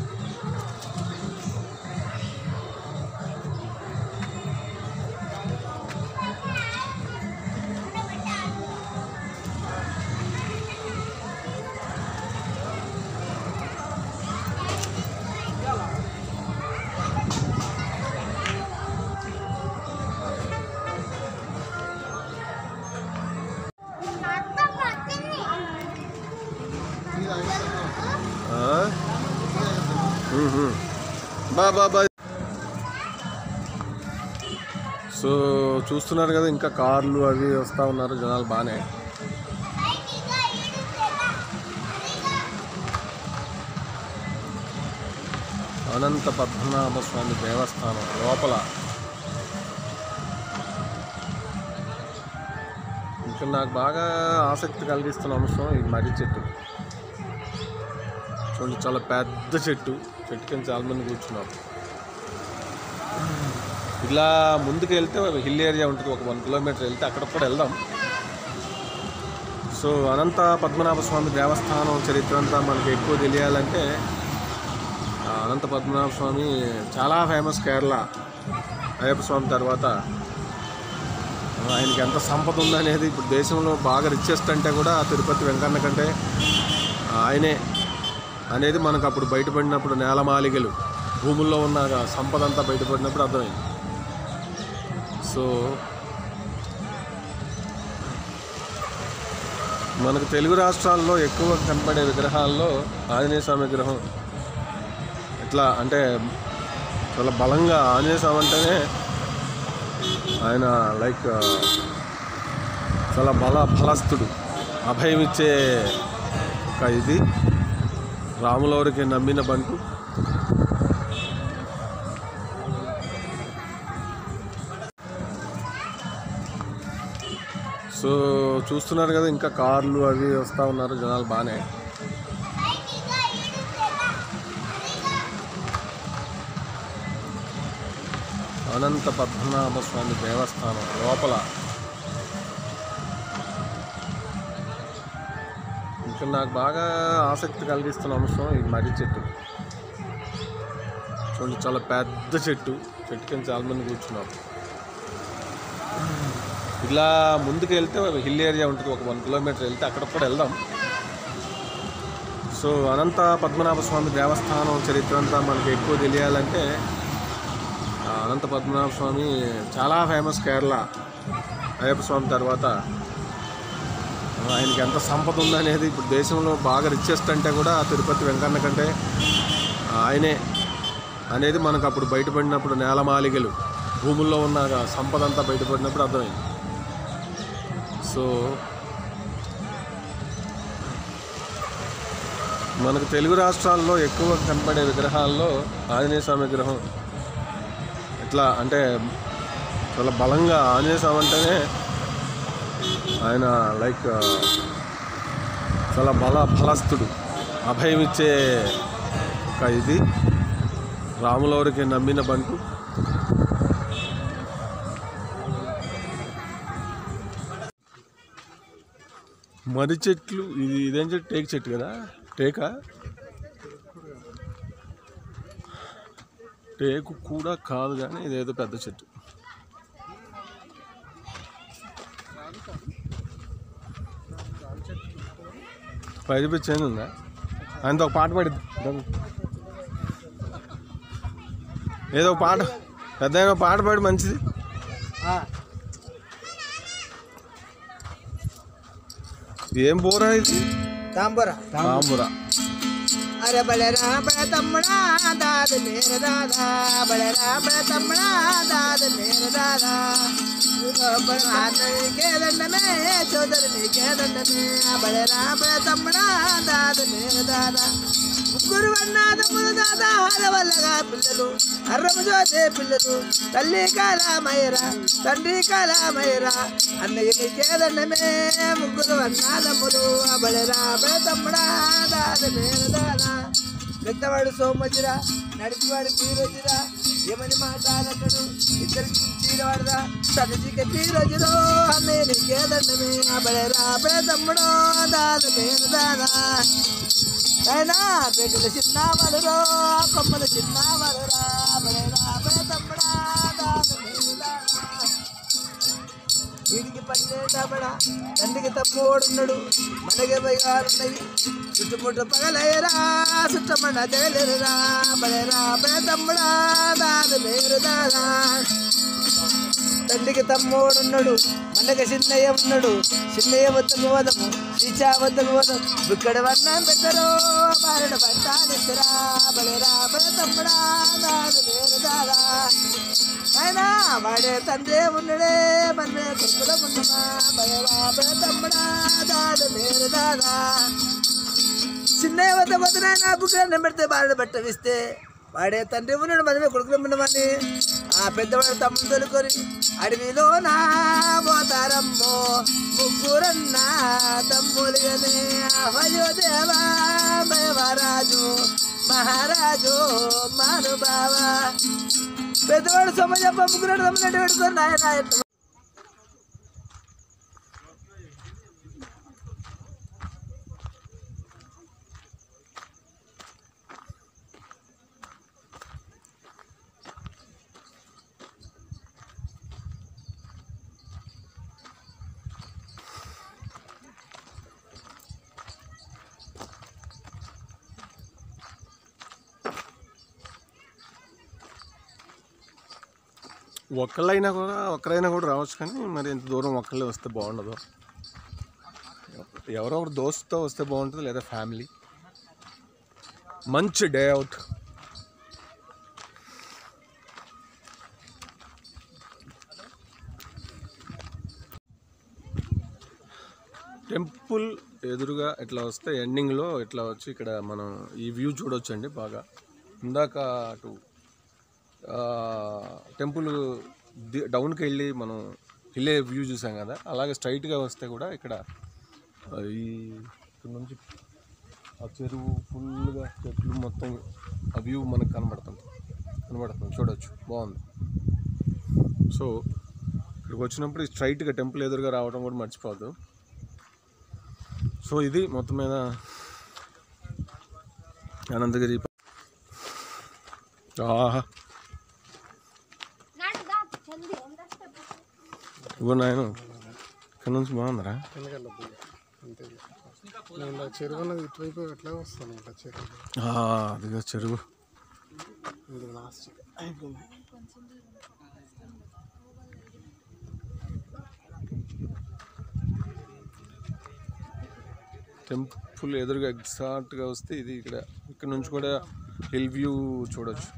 ఆ? మ్మ్హ. బా బా బా సో చూస్తున్నారు కదా ఇంకా కార్లు అవి వస్తూ ఉన్నారు జనాలు బాగానే అనంత పద్మనాభ స్వామి దేవస్థానం లోపల ఇంకా నాకు బాగా ఆసక్తి కలిగిస్తున్న అంశం ఈ మర్రి చెట్టు చూడండి చాలా పెద్ద చెట్టు చెట్టు కింద చాలా మంది కూర్చున్నారు ఇలా ముందుకు వెళ్తే హిల్ ఏరియా ఉంటుంది ఒక వన్ కిలోమీటర్ వెళ్తే అక్కడ కూడా వెళ్దాం సో అనంత పద్మనాభ స్వామి దేవస్థానం చరిత్ర అంతా మనకి ఎక్కువ తెలియాలంటే ఆ అనంత పద్మనాభ స్వామి చాలా ఫేమస్ కేరళ అయ్యప్ప స్వామి తర్వాత ఆయనకి ఎంత సంపద ఉందనేది ఇప్పుడు దేశంలో బాగా రిచెస్ట్ అంటే కూడా తిరుపతి వెంకన్న కంటే ఆయనే అనేది మనకు అప్పుడు బయటపడినప్పుడు నేలమాలిగలు భూముల్లో ఉన్న సంపద అంతా బయటపడినప్పుడు అర్థమైంది సో మనకు తెలుగు రాష్ట్రాల్లో ఎక్కువ కనపడే విగ్రహాల్లో ఆంజనేయ స్వామి విగ్రహం ఇట్లా అంటే చాలా బలంగా ఆంజనేయ స్వామి అంటేనే ఆయన లైక్ చాలా బల బలస్తుడు అభయం ఇచ్చే ఒక ఇది రాములవారికి నమ్మిన బంటు సో చూస్తున్నారు కదా ఇంకా కార్లు అవి వస్తూ ఉన్నారు జనాలు బాగానే అనంత పద్మనాభ స్వామి దేవస్థానం లోపల ఇంకా నాకు బాగా ఆసక్తి కలిగిస్తున్న అంశం ఈ మర్రి చెట్టు చూడండి చాలా పెద్ద చెట్టు చెట్టు కింద చాలా మంది కూర్చున్నారు ఇలా ముందుకు వెళ్తే హిల్ ఏరియా ఉంటుంది ఒక వన్ కిలోమీటర్ వెళ్తే అక్కడ కూడా వెళ్దాం సో అనంత పద్మనాభ స్వామి దేవస్థానం చరిత్ర అంతా మనకి ఎక్కువ తెలియాలంటే ఆ అనంత పద్మనాభ స్వామి చాలా ఫేమస్ కేరళ అయ్యప్ప స్వామి తర్వాత ఆయనకి ఎంత సంపద ఉందనేది ఇప్పుడు దేశంలో బాగా రిచెస్ట్ అంటే కూడా తిరుపతి వెంకన్న కంటే ఆయనే అనేది మనకు అప్పుడు బయటపడినప్పుడు నేలమాలిగలు భూముల్లో ఉన్న సంపద అంతా బయటపడినప్పుడు అర్థమైంది సో మనకు తెలుగు రాష్ట్రాల్లో ఎక్కువ కనపడే విగ్రహాల్లో ఆంజనేయ స్వామి విగ్రహం ఇట్లా అంటే చాలా బలంగా ఆంజనేయ స్వామి అంటేనే ఆయన లైక్ చాలా బల బలస్తుడు అభయం ఇచ్చే ఒక ఇది రాములవారికి నమ్మిన బంటు మర్రి చెట్లు ఇది ఇదేం చెట్టు టేక్ చెట్టు కదా టేకా టేకు కూడా కాదు కానీ ఇదేదో పెద్ద చెట్టు పైపు చేంజ్ ఉందా ఆయనతో ఒక పాట పాడి ఏదో ఒక పాట పెద్ద ఆయన ఒక పాట పాడి మంచిది ఏం బోరా ఇది తాంబూరా తాంబురా అరే బలరా బల తమ్ముడా దాద మేర దాదా బలరా బల తమ్ముడా దాద మేర దాదా నీకే దండమే చోదరు నీకే దండమే బలరా బల తమ్ముడా దాద మేర దాదా ముగ్గురు అన్నాదమ్ములు దాదా హరవల్లగా పిల్లలు అర్రము జోతే పిల్లలు తల్లి కాలామయ్యరా తండ్రి కాలామయ్యరా అన్నయ్య నీకే దండమే ముగ్గురు అన్నాదమ్ములు బలరా బల తమ్ముడా దాద మేర దాదా పెద్దవాడు సోమజిరా నడిపివాడు తీరోజురా ఏమని మాట్లాడతాడు ఇద్దరికి తీరవాడురా తనజిక తీరోజురో అన్నయ్య నీకేదండమే అబడరా అబడ తమ్ముడో దాద మేన దాదా అయినా బిడ్డల చిన్నవాడురో కొమ్మల చిన్నవాడురా అబడరా అబడ తమ్ముడా దాద మేన దాదా వీడికి పన్నెండబడా తండ్రికి తమ్ముడున్నాడు మనకి భయాలున్నాయి చుట్టుముట్టు పగలయ్యరా చుట్టమన్న తేలేరురా బలేరా బే తమ్ముడా దాని పేరు దాదా తండ్రికి తమ్ముడున్నాడు మనకి చిన్నయ్య ఉన్నాడు చిన్నయ్య వద్దకు పోదము శ్రీచా వద్దకు పోదాం ఇక్కడ వర్ణం పెట్టరు బారడ పట్టాలిద్దరా బలేరా బే తమ్ముడా దాని పేరు దాదా అయినా వాడే తండ్రి ఉన్నడే మన్నే కొడుకుల ఉన్నమా బయరాబే తమ్ముడా దాడు మేరు దాదా చిన్నయ్య వద్ద వద్దున నా బుక్కలను పెడితే బారడ పట్టవిస్తే వాడే తండ్రి ఉన్నాడు మనమే కొడుకులు ఉన్నామని ఆ పెద్దవాడు తమ్ముడు తొలుకొని అడవిలో నా పోతారమ్మో ముగ్గురన్నా తమ్ములుగానే అభయో దేవా దేవరాజు మహారాజు మానుభావా పెద్దవాడు సొమ్మ చెప్ప ముగ్గురు తమ్ముడు పెట్టుకొని నాయన ఎట్లా ఒక్కళ్ళైనా కూడా ఒక్కరైనా కూడా రావచ్చు కానీ మరి ఇంత దూరం ఒక్కళ్ళే వస్తే బాగుండదు ఎవరో ఒకరు దోస్తుతో వస్తే బాగుంటుంది లేదా ఫ్యామిలీ మంచి డే అవుట్ టెంపుల్ ఎదురుగా ఇట్లా వస్తే ఎండింగ్లో ఇట్లా వచ్చి ఇక్కడ మనం ఈ వ్యూ చూడొచ్చండి బాగా ఇందాక అటు ఆ, టెంపుల్ ది- డౌన్కి వెళ్ళి మనం హిల్లే వ్యూ చూసాం కదా అలాగే స్ట్రైట్గా వస్తే కూడా ఇక్కడ ఆ, ఈ ఇక్కడ నుంచి ఆ చెరువు ఫుల్గా చెట్లు మొత్తం ఆ వ్యూ మనకు కనబడుతుంది కనబడుతుంది చూడొచ్చు బాగుంది సో ఇక్కడికి వచ్చినప్పుడు స్ట్రైట్గా టెంపుల్ ఎదురుగా రావడం కూడా మర్చిపోవద్దు సో ఇది మొత్తం మీద అనంతగిరి ఆహా ఇవ్వ నాయన ఇక్కడ నుంచి బాగుందరా నేను చెరువు అన్నది ఇటువైపు ఎట్లా వస్తాను అట్లా చెరువు ఆ, అదిగో చెరువు ఇది లాస్ట్ అయిపోయింది టెంపుల్ ఎదురుగా ఎగ్జాక్ట్గా వస్తే ఇది ఇక్కడ ఇక్కడ నుంచి కూడా హిల్ వ్యూ చూడొచ్చు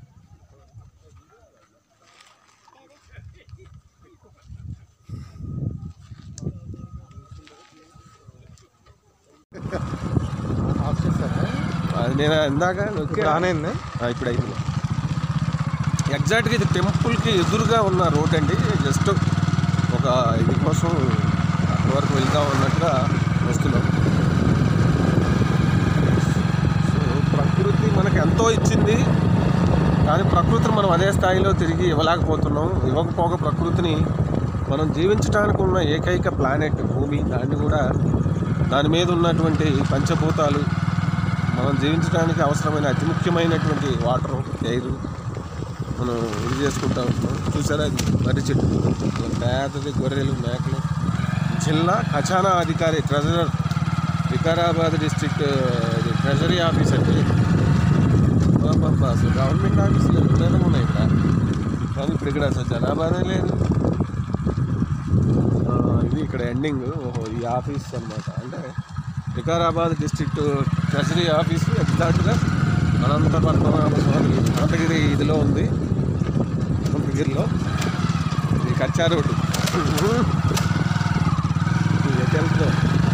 ఆఫ్ చేస్తారా అది నేను ఇందాక నొక్కి- ఆన్ అయింది ఆ, ఇప్పుడు అయింది ఎగ్జాక్ట్గా ఇది టెంపుల్కి ఎదురుగా ఉన్న రోడ్ అండి జస్ట్ ఒక ఇది కోసం అక్కడి వరకు వెళ్దాం అన్నట్టుగా వస్తున్నాం ఎంతో ఇచ్చింది కానీ ప్రకృతిని మనం అదే స్థాయిలో తిరిగి ఇవ్వలేకపోతున్నాం ఇవ్వకపోగా ప్రకృతిని మనం జీవించడానికి ఉన్న ఏకైక ప్లానెట్ భూమి దాన్ని కూడా దాని మీద ఉన్నటువంటి పంచభూతాలు మనం జీవించడానికి అవసరమైన అతి ముఖ్యమైనటువంటి వాటర్ ఎయిర్ మనం ఇది చేసుకుంటా ఉంటాం చూసారా అది మర్రి చెట్టు పేదది గొర్రెలు మేకలు జిల్లా ఖజానా అధికారి ట్రెజరర్ వికారాబాద్ డిస్ట్రిక్ట్ ఇది ట్రెజరీ ఆఫీస్ అండి అబ్బబ్బా, అసలు గవర్నమెంట్ ఆఫీసులు ఎప్పుడైనా ఉన్నాయి ఇక్కడ కానీ ఇప్పుడు ఇక్కడ అసలు జనాభానే లేదు ఆ, ఇది ఇక్కడ ఎండింగ్ ఓహో ఈ ఆఫీస్ అన్నమాట అంటే వికారాబాద్ డిస్ట్రిక్ట్ ట్రెజరీ ఆఫీస్ ఎగ్జాక్ట్గా అనంత పద్మనాభ స్వామి అనంతగిరి ఇదిలో ఉంది అనంతగిరిలో ఇది కచ్చా రోడ్డు ఇది ఎటు వెళ్తుందో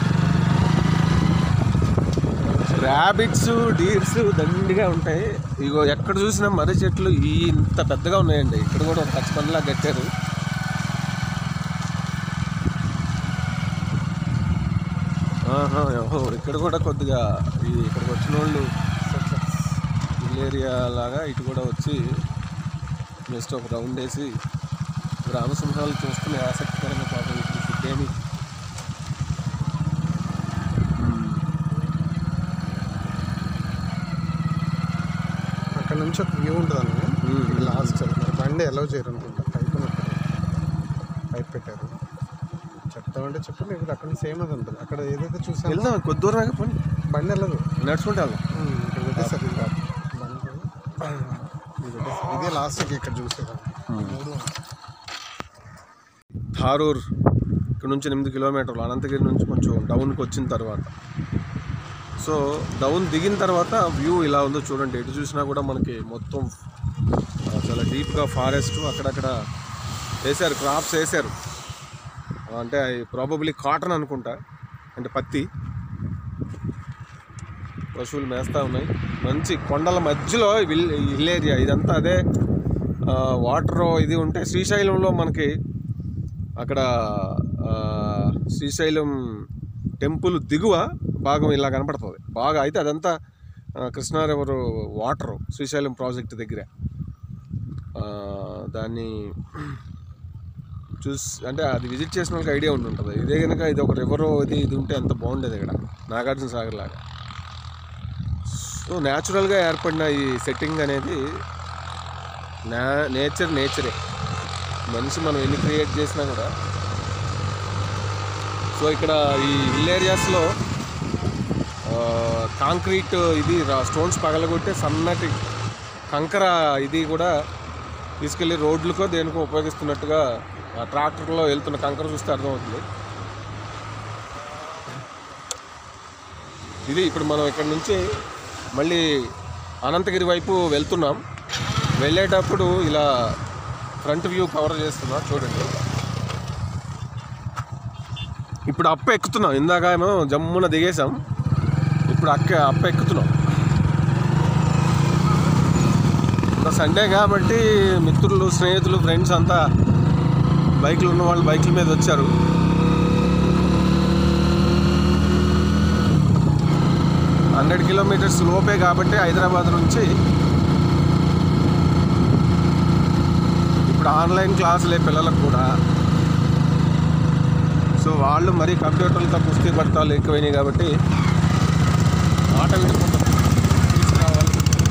ర్యాబిట్స్ డీర్స్ దండిగా ఉంటాయి ఇగో ఎక్కడ చూసినా మర్రి చెట్లు ఈ ఇంత పెద్దగా ఉన్నాయండి ఇక్కడ కూడా ఒక పచ్చిపండులా కట్టారు ఆహా, ఓహో ఇక్కడ కూడా కొద్దిగా ఈ ఇక్కడికి వచ్చిన వాళ్ళు హిల్ ఏరియా లాగా ఇటు కూడా వచ్చి జస్ట్ ఒక రౌండ్ వేసి గ్రామసింహాలు చూస్తున్న ఆసక్తికరంగా పాపం ఇప్పుడు ఫుడ్ ఏమి అక్కడ నుంచి ఒక వ్యూ ఉంటుంది అన్న మ్మ్. ఇది లాస్ట్ మరి బండి ఎలా చేయరు అనుకుంటా పైప్ పైప్ పెట్టారు చెప్తామంటే చెప్పు లేకపోతే అక్కడ సేమ్ అది ఉంటుంది అక్కడ ఏదైతే చూసాను వెళ్దాం కొద్ది దూరం ఆగి పోనీ బండి వెళ్ళదు నడుచుకుంటే వెళ్దాం మ్మ్. ఇక్కడ పెట్టేసారు ఇది బండి ఇది పెట్టేసారు. ఇదే లాస్ట్ ఇక్కడ చూసేదా మూడు ధారూర్ ఇక్కడ నుంచి ఎనిమిది కిలోమీటర్లు అనంతగిరి నుంచి కొంచెం డౌన్కి వచ్చిన తర్వాత సో డౌన్ దిగిన తర్వాత వ్యూ ఇలా ఉందో చూడండి ఎటు చూసినా కూడా మనకి మొత్తం ఆ, చాలా డీప్గా ఫారెస్ట్ అక్కడక్కడ వేశారు క్రాప్స్ వేశారు అంటే అవి ప్రాబబ్లీ కాటన్ అనుకుంటా అంటే పత్తి పశువులు మేస్తూ ఉన్నాయి మంచి కొండల మధ్యలో విల్ హిల్ ఏరియా ఇదంతా అదే వాటర్ ఇది ఉంటే శ్రీశైలంలో మనకి అక్కడ ఆ, శ్రీశైలం టెంపుల్ దిగువ భాగం ఇలా కనపడుతుంది బాగా అయితే అదంతా ఆ, Krishna river water Srisailam project దగ్గర ఆ, దాన్ని చూసి అంటే అది విజిట్ చేసిన వాళ్ళకి ఐడియా ఉండి ఉంటుంది ఇదే కనుక ఇది ఒక రివర్ ఇది ఇది ఉంటే ఎంత బాగుండేది ఇక్కడ నాగార్జున సాగర్ లాగా సో న్యాచురల్గా ఏర్పడిన ఈ సెట్టింగ్ అనేది నా నేచర్ నేచరే మనిషి మనం ఎన్ని క్రియేట్ చేసినా కూడా సో ఇక్కడ ఈ హిల్ ఏరియాస్లో కాంక్రీట్ ఇది స్టోన్స్ పగలగొట్టే సన్నటి కంకర ఇది కూడా తీసుకెళ్ళి రోడ్లకో దేనికో ఉపయోగిస్తున్నట్టుగా ఆ ట్రాక్టర్లో వెళ్తున్న కంకర చూస్తే అర్థమవుతుంది ఇది ఇప్పుడు మనం ఇక్కడ నుంచి మళ్ళీ అనంతగిరి వైపు వెళ్తున్నాం వెళ్ళేటప్పుడు ఇలా ఫ్రంట్ వ్యూ కవర్ చేస్తున్నా చూడండి ఇప్పుడు అప్ప ఎక్కుతున్నాం ఇందాక ఏమో జమ్మున దిగేసాం ఇప్పుడు అక్క అప్ప ఎక్కుతున్నాం ఇంకా సండే కాబట్టి మిత్రులు స్నేహితులు ఫ్రెండ్స్ అంతా బైక్లు ఉన్న వాళ్ళు బైకుల మీద వచ్చారు హండ్రెడ్ కిలోమీటర్స్ లోపే కాబట్టి హైదరాబాద్ నుంచి ఇప్పుడు ఆన్లైన్ క్లాసులే పిల్లలకు కూడా సో వాళ్ళు మరీ కంప్యూటర్లతో కుస్తీ పడతాలు ఎక్కువైనాయి కాబట్టి ఆట విడుకుంటారు తీసుకురావాలి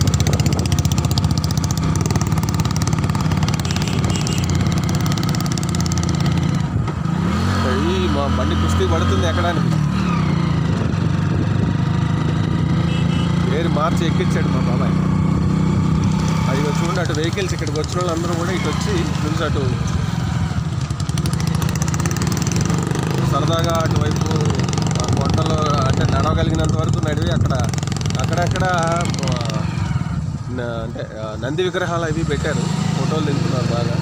ఈ మా బండి కుస్తీ పడుతుంది ఎక్కడానికి పేరు మార్చి ఎక్కించాడు మా బాబాయ్ అది చూడండి అటు వెహికల్స్ ఇక్కడికి వచ్చిన వాళ్ళందరూ కూడా ఇటు వచ్చి నుంచి అటు సరదాగా అటువైపు ఆ కొండలో అంటే నడవగలిగినంత వరకు నడివి అక్కడ అక్కడక్కడ ఆ, న- అంటే ఆ, నంది విగ్రహాలు అవి పెట్టారు ఫోటోలు దింపుతున్నారు బాగా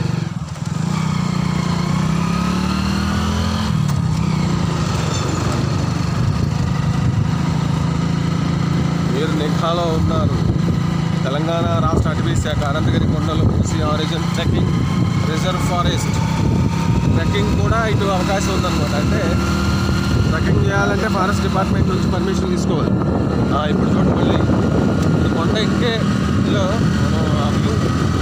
మీరు నిఘాలో ఉన్నారు తెలంగాణ రాష్ట్ర అటవీ శాఖ అనంతగిరి కొండలు Musi origin trekking reserve forest trekking కూడా ఇటు అవకాశం ఉందన్నమాట అంటే ట్రెక్కింగ్ చేయాలంటే ఫారెస్ట్ డిపార్ట్మెంట్ నుంచి పర్మిషన్ తీసుకోవాలి ఆ, ఇప్పుడు చూడండి మళ్ళీ ఈ కొండ కొండ ఎక్కేలో మనం ఆ view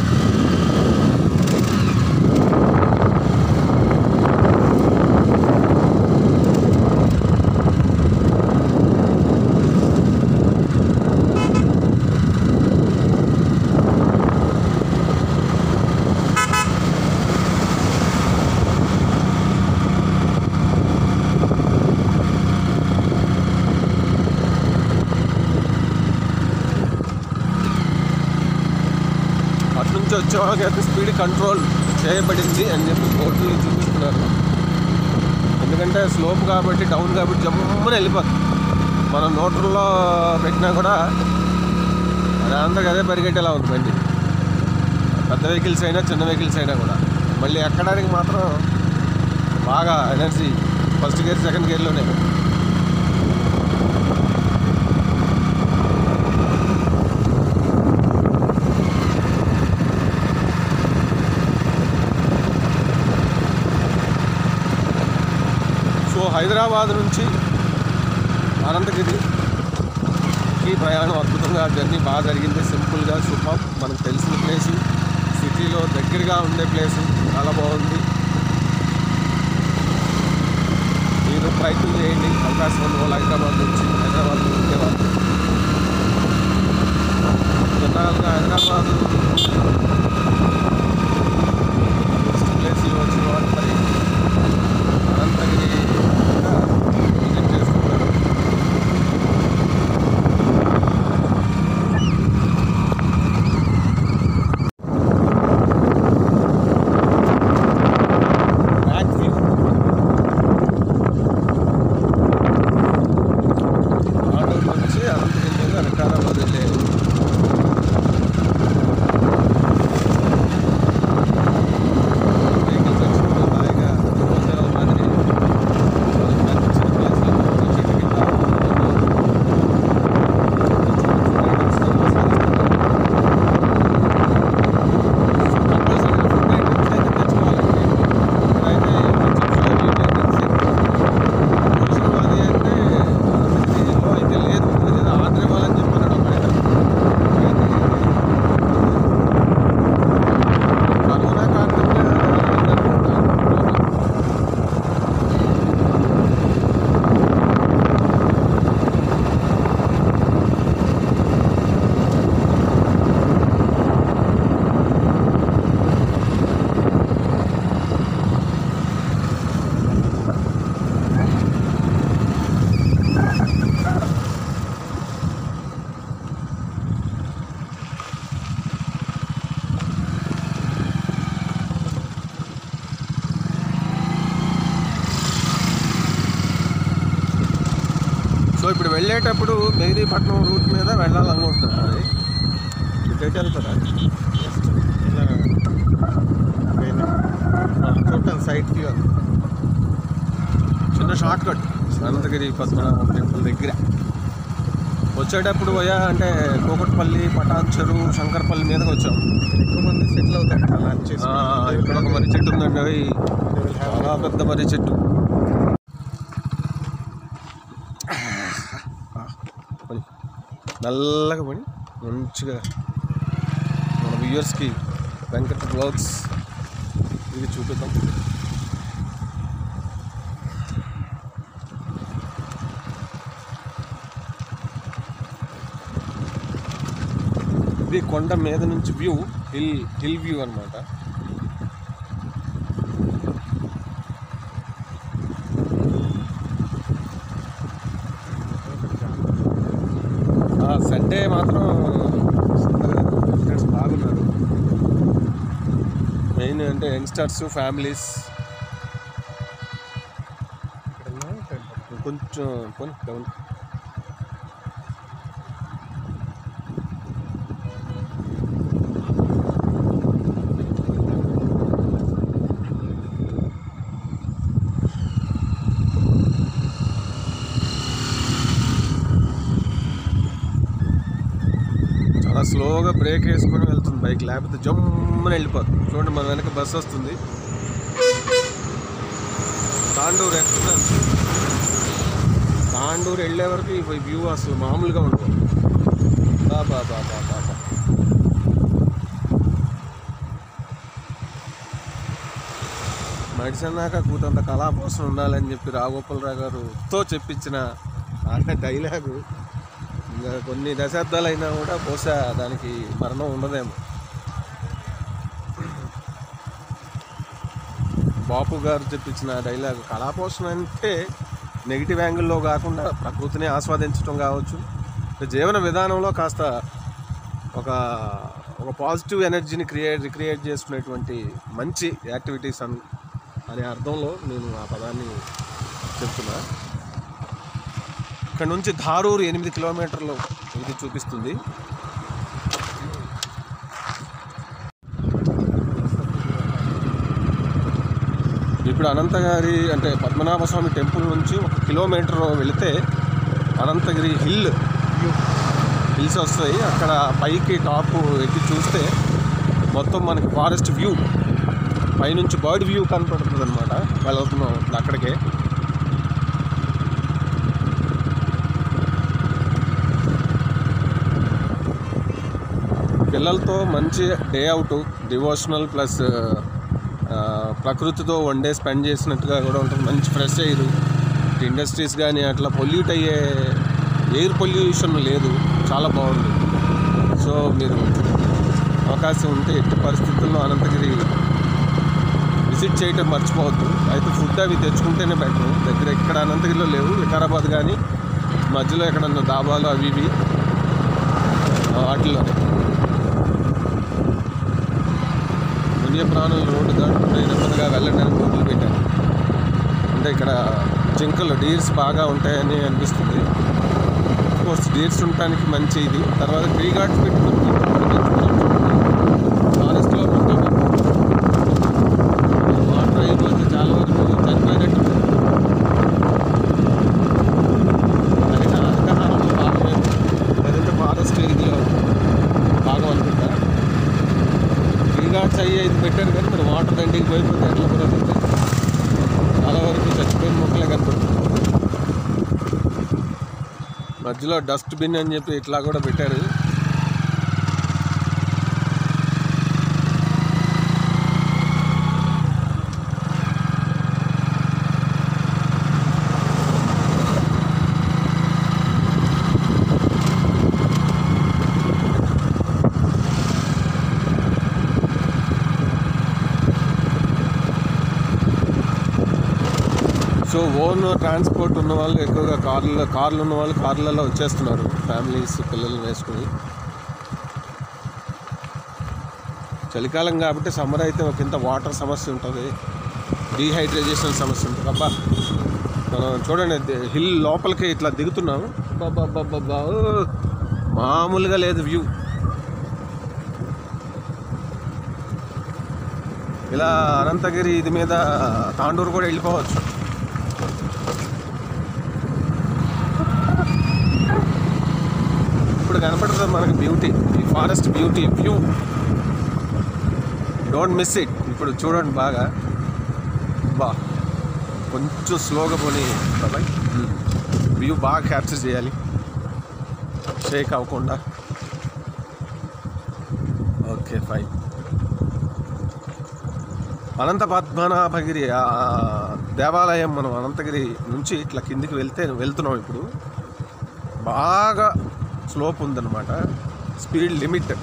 అటు నుంచి వచ్చే వాళ్ళకి అయితే స్పీడ్ కంట్రోల్ చేయబడింది అని చెప్పి బోర్డులు చూపిస్తున్నారు ఎందుకంటే స్లోప్ కాబట్టి డౌన్ కాబట్టి జమ్మున వెళ్ళిపోతుంది మనం నోట్లలో పెట్టినా కూడా అది అందరికి అదే పరిగెట్టేలా ఉంది బండి పెద్ద వెహికల్స్ అయినా చిన్న వెహికల్స్ అయినా కూడా మళ్ళీ ఎక్కడానికి మాత్రం బాగా ఎనర్జీ ఫస్ట్ గేర్ సెకండ్ గేర్లోనే సో హైదరాబాద్ నుంచి అనంతగిరి ఈ ప్రయాణం అద్భుతంగా జర్నీ బాగా జరిగింది సింపుల్గా సూపర్ మనకు తెలిసిన ప్లేస్ సిటీలో దగ్గరగా ఉండే ప్లేస్ చాలా బాగుంది మీరు ప్రయత్నం చేయండి అవకాశం ఉన్న వాళ్ళు హైదరాబాద్ నుంచి హైదరాబాద్ ఉండేవాళ్ళు జనరల్గా హైదరాబాద్ ప్లేస్లో వచ్చిన వాళ్ళు మరి అనంతగిరి విజిట్ చేసుకుంటారు బ్యాక్ వ్యూ ఆటోకి వచ్చి అనంతగిరి మీద వికారాబాద్ వెళ్ళే వెహికల్స్ వచ్చినప్పుడు హాయిగా భోజనాల మాదిరి మనకి నచ్చిన ప్లేస్లో కూర్చొని చెట్టు కింద కంపల్సరీ ఫుడ్ ఐటమ్స్ అయితే తెచ్చుకోవాలండి ఇక్కడైతే చిప్స్ అవి ఇవి అయితే భోజనం అది అంటే అనంతగిరిలో అయితే లేదు అదేదో ఆర్డర్ ఇవ్వాలని చెప్పాను బయట కరోనా కారణంగా అనుకుంటాను సో ఇప్పుడు వెళ్ళేటప్పుడు మెహదీపట్నం రూట్ మీద వెళ్ళాలనుకుంటున్నాను మరి ఇటైతే వెళ్తారా ఇలా పోయినా. చూడటానికి సైడ్ వ్యూ అది. చిన్న short cut Ananthagiri Padmanabham temple దగ్గర వచ్చేటప్పుడు పోయా అంటే కోకట్పల్లి పటాన్చెరు శంకర్పల్లి మీదకి వచ్చాం ఎక్కువ మంది సెటిల్ అవుతారు అలా లంచ్ చేసి ఆ, ఇక్కడ ఒక మర్రి చెట్టు ఉందండి అవి They will have చాలా పెద్ద మర్రి చెట్టు పని. నల్లగా పని మంచిగా మన వ్యూయర్స్కి వెంకట బ్లాగ్స్ ఇది చూపిద్దాం ఇది కొండ మీద నుంచి వ్యూ హిల్ హిల్ వ్యూ అన్నమాట సండే మాత్రం స్టూడెంట్స్ బాగున్నారు మెయిన్ అంటే యంగ్స్టర్స్ ఫ్యామిలీస్ ఇక్కడ ఉన్నా ఇక్కడ కొంచెం పోనీ డౌన్ చాలా స్లోగా బ్రేక్ వేసుకొని వెళ్తుంది బైక్ లేకపోతే జమ్మున వెళ్ళిపోతుంది చూడండి మన వెనక బస్సు వస్తుంది తాండూరు ఎక్స్ప్రెస్ తాండూరు వెళ్ళే వరకు ఈ వ్యూ అసలు మామూలుగా ఉండదు బాబా బాబా బాబా మడిసన్నాక కూతంత కళాపోషణ ఉండాలని చెప్పి రాఘోపాలరావు గారుతో చెప్పించిన ఆయన డైలాగు ఇంకా కొన్ని దశాబ్దాలైనా కూడా బహుశా దానికి మరణం ఉండదేమో బాపు గారు చెప్పించిన డైలాగ్ కళాపోషణ అంటే నెగిటివ్ యాంగిల్లో కాకుండా ప్రకృతిని ఆస్వాదించడం కావచ్చు జీవన విధానంలో కాస్త ఒక ఒక పాజిటివ్ ఎనర్జీని క్రియేట్ రిక్రియేట్ చేసుకునేటువంటి మంచి యాక్టివిటీస్ అన్ అనే అర్థంలో నేను ఆ పదాన్ని చెప్తున్నా ఇక్కడ నుంచి ధారూరు ఎనిమిది కిలోమీటర్లు ఇది చూపిస్తుంది ఇప్పుడు అనంతగిరి అంటే పద్మనాభస్వామి టెంపుల్ నుంచి ఒక కిలోమీటర్ వెళితే అనంతగిరి హిల్ హిల్స్ వస్తాయి అక్కడ పైకి టాప్ ఎక్కి చూస్తే మొత్తం మనకి ఫారెస్ట్ వ్యూ పైనుంచి బర్డ్ వ్యూ కనపడుతుంది అనమాట వెళ్తున్నాం అక్కడికే పిల్లలతో మంచి డే అవుట్ డివోషనల్ ప్లస్ ప్రకృతితో వన్ డే స్పెండ్ చేసినట్టుగా కూడా ఉంటుంది మంచి ఫ్రెష్ ఎయిర్ ఇండస్ట్రీస్ కానీ అట్లా పొల్యూట్ అయ్యే ఎయిర్ పొల్యూషన్ లేదు చాలా బాగుంది సో మీరు అవకాశం ఉంటే ఎట్టి పరిస్థితుల్లో అనంతగిరి విజిట్ చేయటం మర్చిపోవద్దు అయితే ఫుడ్ అవి తెచ్చుకుంటేనే బెటర్ దగ్గర ఎక్కడ అనంతగిరిలో లేవు వికారాబాద్ కానీ మధ్యలో ఎక్కడన్నా దాబాలు అవి ఇవి ఆ, వాటిల్లోనే వన్యప్రాణుల రోడ్డు దాటుకుంటే నెమ్మదిగా వెళ్ళడానికి బోర్డులు పెట్టారు అంటే ఇక్కడ జింకలు డీర్స్ బాగా ఉంటాయని అనిపిస్తుంది కోర్స్ డీర్స్ ఉండటానికి మంచి ఇది తర్వాత ట్రీ గార్డ్స్ పెట్టుకుని ఫారెస్ట్లో మొత్తం వాటర్ అయిపోతే చాలా వరకు చనిపోయినట్టు అది హరితహారంలో భాగమే లేదంటే ఫారెస్ట్ ఇదిలో భాగం అనుకుంటా ట్రీ గార్డ్స్ అయ్యి ఇది పెట్టారు కానీ మరి వాటర్ దండికి పోయిపోతే ఎట్లా కూడా చాలా వరకు చచ్చిపోయిన మొక్కలే కనపడుతుంది మధ్యలో డస్ట్ బిన్ అని చెప్పి ఇట్లా కూడా పెట్టారు సో ఓన్ ట్రాన్స్పోర్ట్ ఉన్న వాళ్ళు ఎక్కువగా కార్లలో కార్లు ఉన్న వాళ్ళు కార్లలో వచ్చేస్తున్నారు ఫ్యామిలీస్ పిల్లల్ని వేసుకుని చలికాలం కాబట్టి సమ్మర్ అయితే ఒక ఇంత వాటర్ సమస్య ఉంటుంది డీహైడ్రేషన్ సమస్య ఉంటుంది అబ్బా మనం చూడండి ది- హిల్ లోపలికి ఇట్లా దిగుతున్నాము బాబా మామూలుగా లేదు వ్యూ ఇలా అనంతగిరి ఇది మీద తాండూరు కూడా వెళ్ళిపోవచ్చు ఇప్పుడు కనపడుతుంది మనకి బ్యూటీ ఈ forest beauty view don't miss it ఇప్పుడు చూడండి బాగా బా కొంచెం స్లోగా పోనీ బాబాయ్ వ్యూ బాగా క్యాప్చర్ చేయాలి షేక్ అవ్వకుండా ఓకే ఫైన్ అనంత పద్మనాభగిరి ఆ దేవాలయం మనం అనంతగిరి నుంచి ఇట్లా కిందికి వెళ్తే వెళ్తున్నాం ఇప్పుడు బాగా స్లోప్ ఉందన్నమాట స్పీడ్ లిమిట్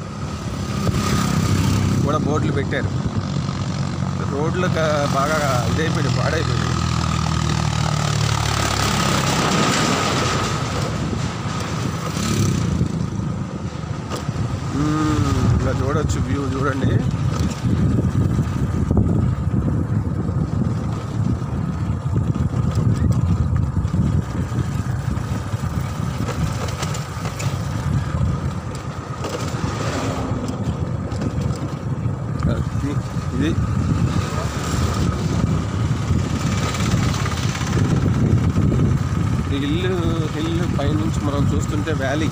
కూడా బోర్డులు పెట్టారు రోడ్లు క- బాగా ఇదైపోయింది పాడైపోయింది మ్మ్, ఇలా చూడొచ్చు వ్యూ చూడండి అది ఇది ఈ హిల్ హిల్ పైనుంచి మనం చూస్తుంటే వ్యాలీ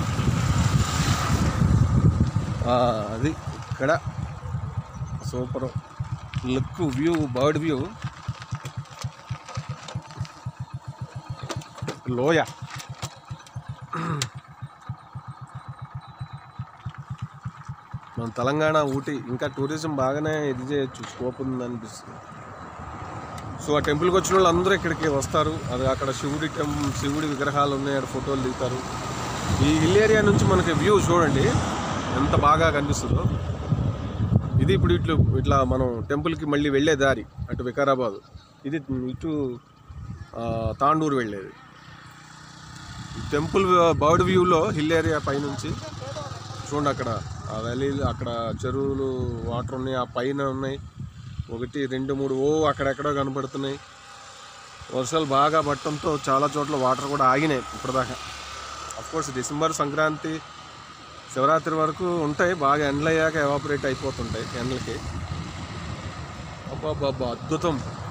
అది ఇక్కడ super look view bird view లోయ మన తెలంగాణ ఊటీ ఇంకా టూరిజం బాగానే ఇది చేయొచ్చు స్కోప్ ఉంది అనిపిస్తుంది సో ఆ టెంపుల్కి వచ్చిన వాళ్ళు అందరూ ఇక్కడికి వస్తారు అది అక్కడ శివుడి టెం శివుడి విగ్రహాలు ఉన్నాయి అక్కడ ఫోటోలు దిగుతారు ఈ హిల్ ఏరియా నుంచి మనకి వ్యూ చూడండి ఎంత బాగా కనిపిస్తుందో ఇది ఇప్పుడు ఇట్లు ఇట్లా మనం టెంపుల్కి మళ్ళీ వెళ్ళే దారి అటు వికారాబాద్ ఇది ఇటు ఆ, తాండూరు వెళ్ళేది ఈ టెంపుల్ బర్డ్ వ్యూలో హిల్ ఏరియా పైనుంచి చూడండి అక్కడ ఆ వ్యాలీ అక్కడ చెరువులు వాటర్ ఉన్నాయి ఆ పైన ఉన్నాయి ఒకటి రెండు మూడు ఓ అక్కడెక్కడో కనపడుతున్నాయి వర్షాలు బాగా పట్టడంతో చాలా చోట్ల వాటర్ కూడా ఆగినాయి ఇప్పటిదాకా కోర్స్ డిసెంబర్ సంక్రాంతి శివరాత్రి వరకు ఉంటాయి బాగా ఎండలు అయ్యాక ఎవాపరేట్ అయిపోతుంటాయి ఎండలకి అబ్బాబ్బా అద్భుతం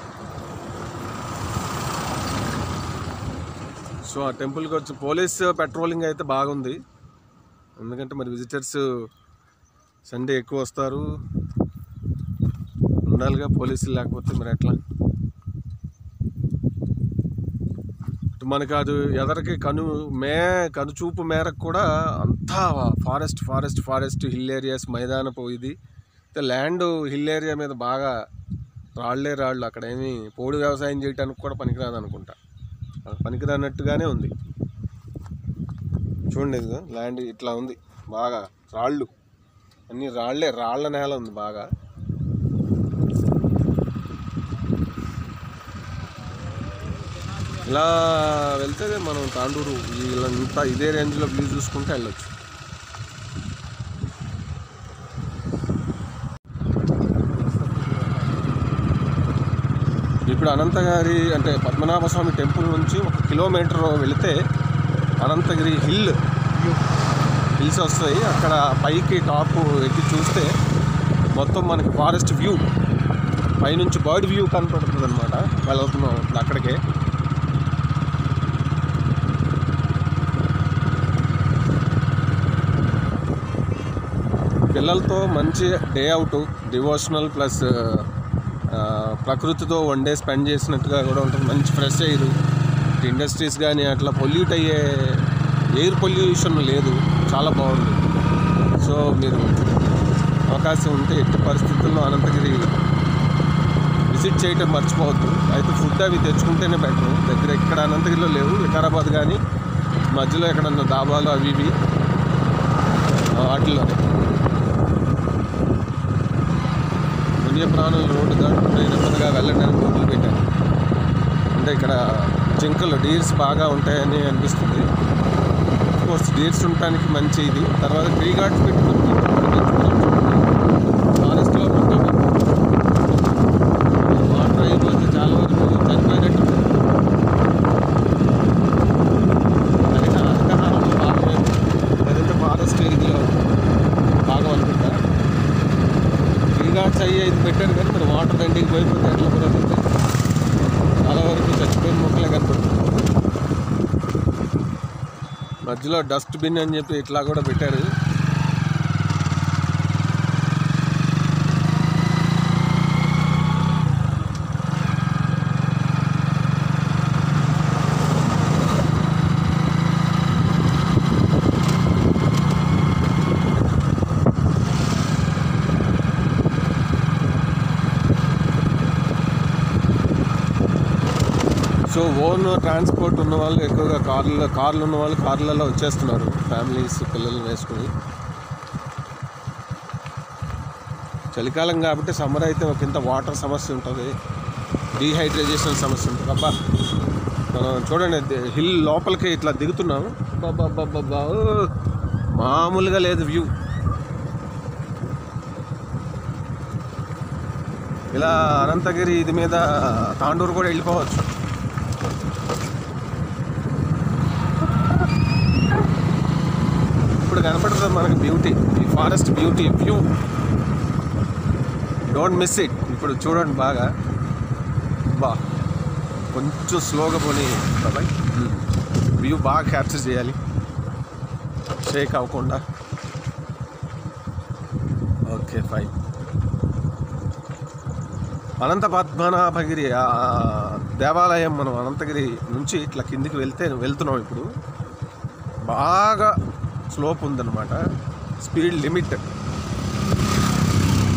సో ఆ టెంపుల్కి వచ్చి పోలీస్ పెట్రోలింగ్ అయితే బాగుంది ఎందుకంటే మరి విజిటర్స్ సండే ఎక్కువ వస్తారు ఉండాలిగా పోలీసులు లేకపోతే మరి ఎట్లా ఇటు మనకి అది ఎదరికి కను మే కనుచూపు మేరకు కూడా అంతా forest forest forest hill areas మైదానపు ఇది ల్యాండ్ హిల్ ఏరియా మీద బాగా రాళ్లే రాళ్ళు అక్కడ ఏమి పోడు వ్యవసాయం చేయడానికి కూడా పనికిరాదు అనుకుంటా అది పనికిరానట్టుగానే ఉంది చూడండి ఇది ల్యాండ్ ఇట్లా ఉంది బాగా రాళ్ళు అన్ని రాళ్లే రాళ్ల నేల ఉంది బాగా ఇలా వెళ్తే మనం తాండూరు వీళ్ళంతా ఇదే రేంజ్లో వ్యూ చూసుకుంటే వెళ్ళొచ్చు ఇప్పుడు అనంతగిరి అంటే పద్మనాభ స్వామి టెంపుల్ నుంచి ఒక కిలోమీటర్ వెళితే అనంతగిరి హిల్ హిల్స్ వస్తాయి అక్కడ పైకి టాప్ ఎక్కి చూస్తే మొత్తం మనకి ఫారెస్ట్ వ్యూ పైనుంచి బర్డ్ వ్యూ కనపడుతుంది అనమాట వెళ్తున్నాం అక్కడికే పిల్లలతో మంచి డే అవుట్ డివోషనల్ ప్లస్ ప్రకృతితో వన్ డే స్పెండ్ చేసినట్టుగా కూడా ఉంటుంది మంచి ఫ్రెష్ ఎయిర్ ఇండస్ట్రీస్ కానీ అట్లా పొల్యూట్ అయ్యే ఎయిర్ పొల్యూషన్ లేదు చాలా బాగుంది సో మీరు అవకాశం ఉంటే ఎట్టి పరిస్థితుల్లో అనంతగిరి విజిట్ చేయటం మర్చిపోవద్దు అయితే ఫుడ్ అవి తెచ్చుకుంటేనే బెటర్ దగ్గర ఇక్కడ అనంతగిరిలో లేవు వికారాబాద్ కానీ మధ్యలో ఎక్కడన్నా దాబాలు అవి ఇవి ఆ, వాటిల్లోనే వన్యప్రాణుల రోడ్డు దాటుకుంటే నెమ్మదిగా వెళ్ళడానికి మొదలు పెట్టాను అంటే ఇక్కడ జింకలు డీర్స్ బాగా ఉంటాయని అనిపిస్తుంది కోర్స్ డీర్స్ ఉండటానికి మంచి ఇది తర్వాత ట్రీ గార్డ్స్ పెట్టుకుంది ఫారెస్ట్లో మొత్తం వాటర్ అయిపోతే చాలా వరకు చనిపోయినట్టు అయినా అధికారంలో భాగమే లేదంటే ఫారెస్ట్ ఇదిలో భాగం అనుకుంటా ట్రీ గార్డ్స్ అయ్యి ఇది పెట్టారు కానీ మరి వాటర్ దండికి పోయిపోతే ఎట్లా కుదరదు చాలా వరకు చచ్చిపోయిన మొక్కలే కనపడుతుంది మధ్యలో డస్ట్ బిన్ అని చెప్పి ఇట్లా కూడా పెట్టారు సో ఓన్ ట్రాన్స్పోర్ట్ ఉన్న వాళ్ళు ఎక్కువగా కార్లలో కార్లు ఉన్న వాళ్ళు కార్లలో వచ్చేస్తున్నారు ఫ్యామిలీస్ పిల్లలు వేసుకుని చలికాలం కాబట్టి సమ్మర్ అయితే ఒక ఇంత వాటర్ సమస్య ఉంటుంది డీహైడ్రేషన్ సమస్య ఉంటుంది అబ్బా మనం చూడండి ది- హిల్ లోపలికి ఇట్లా దిగుతున్నాము అబ్బబ్బబ్బబ్బా, ఓ, మామూలుగా లేదు వ్యూ ఇలా అనంతగిరి ఇది మీద తాండూరు కూడా వెళ్ళిపోవచ్చు ఇప్పుడు కనపడుతుంది మనకి బ్యూటీ ఈ forest beauty view don't miss it ఇప్పుడు చూడండి బాగా బా కొంచెం స్లోగా పోనీ బాబాయ్ వ్యూ బాగా క్యాప్చర్ చేయాలి షేక్ అవ్వకుండా ఓకే ఫైన్ అనంత పద్మనాభగిరి ఆ దేవాలయం మనం అనంతగిరి నుంచి ఇట్లా కిందికి వెళ్తే వెళ్తున్నాం ఇప్పుడు బాగా స్లోప్ ఉందన్నమాట స్పీడ్ లిమిట్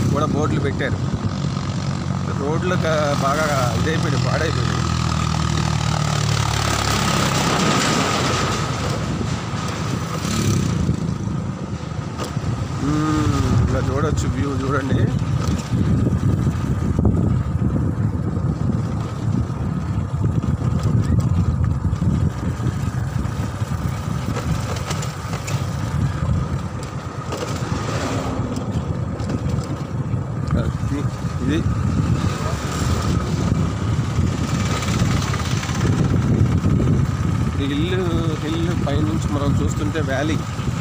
కూడా బోర్డులు పెట్టారు రోడ్లు క- బాగా ఇదైపోయింది పాడైపోయింది మ్మ్, ఇలా చూడొచ్చు వ్యూ చూడండి అది ఇది ఈ హిల్ హిల్ పైనుంచి మనం చూస్తుంటే వ్యాలీ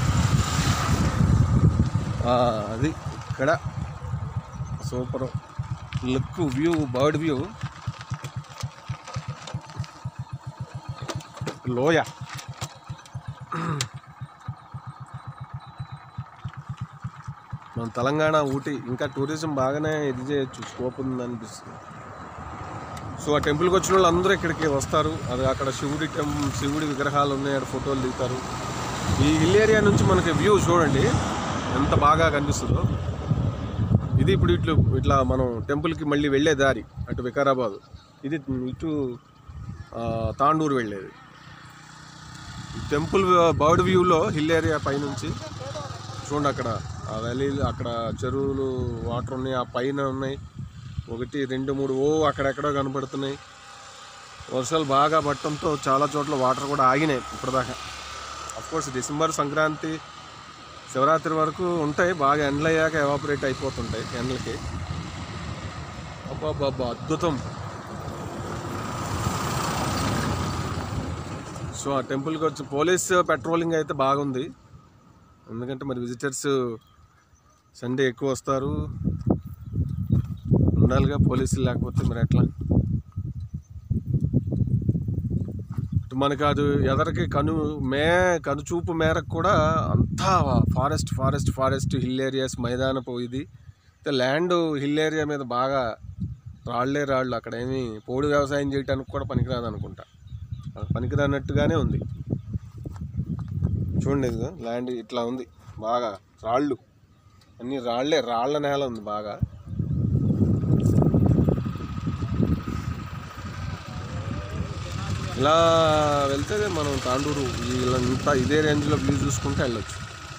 ఆ, అది ఇక్కడ super look view bird view లోయ మన తెలంగాణ ఊటీ ఇంకా టూరిజం బాగానే ఇది చేయొచ్చు స్కోప్ ఉంది అనిపిస్తుంది సో ఆ టెంపుల్కి వచ్చిన వాళ్ళు అందరూ ఇక్కడికి వస్తారు అది అక్కడ శివుడి టెం శివుడి విగ్రహాలు ఉన్నాయి అక్కడ ఫోటోలు దిగుతారు ఈ హిల్ ఏరియా నుంచి మనకి వ్యూ చూడండి ఎంత బాగా కనిపిస్తుందో ఇది ఇప్పుడు ఇట్లు ఇట్లా మనం టెంపుల్కి మళ్ళీ వెళ్ళే దారి అటు వికారాబాద్ ఇది ఇటు ఆ, తాండూరు వెళ్ళేది ఈ టెంపుల్ బర్డ్ వ్యూలో హిల్ ఏరియా పైనుంచి చూడండి అక్కడ ఆ వ్యాలీ అక్కడ చెరువులు వాటర్ ఉన్నాయి ఆ పైన ఉన్నాయి ఒకటి రెండు మూడు ఓ అక్కడెక్కడో కనపడుతున్నాయి వర్షాలు బాగా పట్టడంతో చాలా చోట్ల వాటర్ కూడా ఆగినాయి ఇప్పటిదాకా కోర్స్ డిసెంబర్ సంక్రాంతి శివరాత్రి వరకు ఉంటాయి బాగా ఎండలు అయ్యాక ఎవాపరేట్ అయిపోతుంటాయి ఎండలకి అబ్బాబ్బా అద్భుతం సో ఆ టెంపుల్కి వచ్చి పోలీస్ పెట్రోలింగ్ అయితే బాగుంది ఎందుకంటే మరి విజిటర్స్ సండే ఎక్కువ వస్తారు ఉండాలిగా పోలీసులు లేకపోతే మరి ఎట్లా ఇటు మనకి అది ఎదరికి కను మే కనుచూపు మేరకు కూడా అంతా forest forest forest hill areas మైదానపు ఇది అయితే ల్యాండ్ హిల్ ఏరియా మీద బాగా రాళ్లే రాళ్ళు అక్కడ ఏమి పోడు వ్యవసాయం చేయడానికి కూడా పనికిరాదు అనుకుంటా అది పనికిరానట్టుగానే ఉంది చూడండి ఇది ల్యాండ్ ఇట్లా ఉంది బాగా రాళ్ళు అన్ని రాళ్లే రాళ్ల నేల ఉంది బాగా ఇలా వెళ్తే మనం తాండూరు ఈ- ఇలా ఇంత ఇదే రేంజ్లో వ్యూ చూసుకుంటే వెళ్ళొచ్చు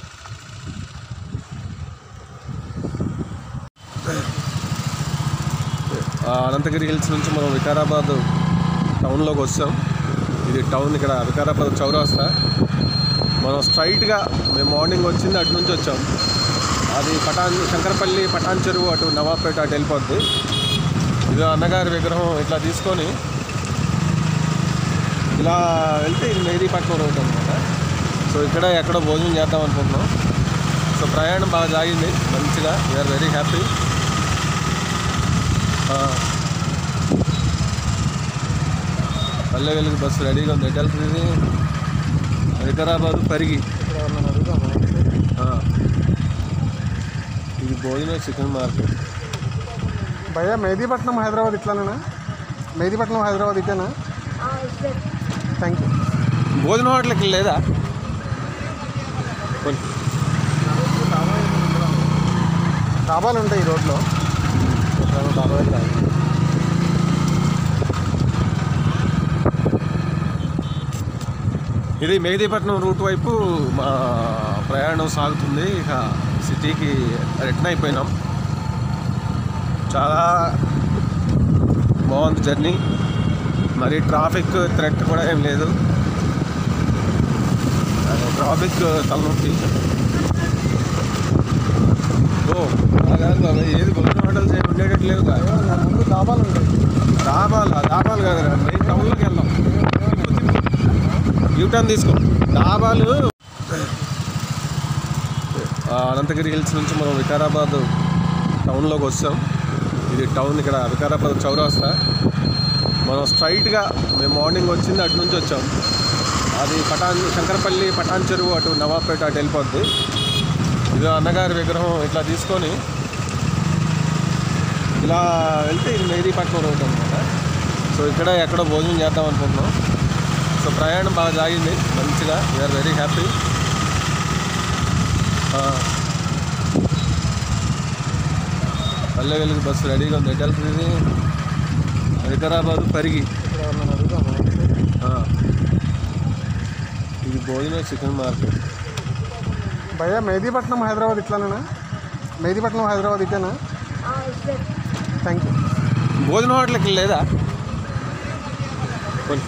ఆ అనంతగిరి హిల్స్ నుంచి మనం వికారాబాద్ టౌన్లోకి వచ్చాం ఇది టౌన్ ఇక్కడ వికారాబాద్ చౌరాస్తా మనం స్ట్రైట్గా మేము మార్నింగ్ వచ్చింది అటు నుంచి వచ్చాం అది పటాన్ శంకరపల్లి పటాన్ చెరువు అటు నవాబ్పేట అటు వెళ్ళిపోద్ది ఇది అన్నగారి విగ్రహం ఇట్లా తీసుకొని ఇలా వెళ్తే ఇది మెహదీపట్నం రోడ్ అనమాట సో ఇక్కడ ఎక్కడో భోజనం చేద్దాం అనుకుంటున్నాం సో ప్రయాణం బాగా సాగింది మంచిగా వీఆర్ వెరీ హ్యాపీ పల్లె వెలుగు బస్సు రెడీగా ఉంది ఎటు వెళ్తుంది ఇది హైదరాబాదు పరిగి ఆ. ఇది భోజనం చికెన్ మార్కెట్ భయ్యా మెహదీపట్నం హైదరాబాద్ ఇట్లానేనా మెహదీపట్నం హైదరాబాద్ ఇటేనా థ్యాంక్ యూ భోజనం హోటల్కి లేదా కొన్ని. డాబాలు ఉంటాయి ఈ రోడ్లో ఎక్కడైనా డాబా అయితే రాదు. ఇది మెహదీపట్నం రూట్ వైపు మా ప్రయాణం సాగుతుంది ఇక సిటీకి రిటర్న్ అయిపోయినాం చాలా బాగుంది జర్నీ మరి ట్రాఫిక్ థ్రెట్ కూడా ఏం లేదు ట్రాఫిక్ తలనొప్పి ఓ అలా కాదు బాబాయ్, ఏది భోజనం హోటల్స్ ఏమి ఉండేటట్టు లేవు కాదు ముందు డాబాలు ఉంటాయి డాబాలు డాబాలు కాదు మెయిన్ టౌన్లోకి వెళ్దాం యూటర్న్ తీసుకో డాబాలు ఆ, అనంతగిరి హిల్స్ నుంచి మనం వికారాబాద్ టౌన్లోకి వచ్చాం ఇది టౌన్ ఇక్కడ వికారాబాద్ చౌరాస్తా మనం స్ట్రైట్గా మేము మార్నింగ్ వచ్చింది అటు నుంచి వచ్చాం అది పటాన్ శంకరపల్లి పటాన్ చెరువు అటు నవాబ్పేట అటు వెళ్ళిపోద్ది ఇది అన్నగారి విగ్రహం ఇట్లా తీసుకొని ఇలా వెళ్తే ఇది మెహదీపట్నం రోడ్ అనమాట సో ఇక్కడ ఎక్కడో భోజనం చేద్దాం అనుకుంటున్నాం సో ప్రయాణం బాగా సాగింది మంచిగా వీఆర్ వెరీ హ్యాపీ పల్లె వెలుగు బస్సు రెడీగా ఉంది ఎటు వెళ్తుంది ఇది హైదరాబాద్ పరిగి ఇక్కడ ఎవరినైనా అడుగుదామా ఆ. ఇది భోజనం చికెన్ మార్కెట్ భయ్యా మెహదీపట్నం హైదరాబాద్ ఇట్లానేనా మెహదీపట్నం హైదరాబాద్ ఇటేనా థ్యాంక్ యూ భోజనం హోటల్కి లేదా పోనీ.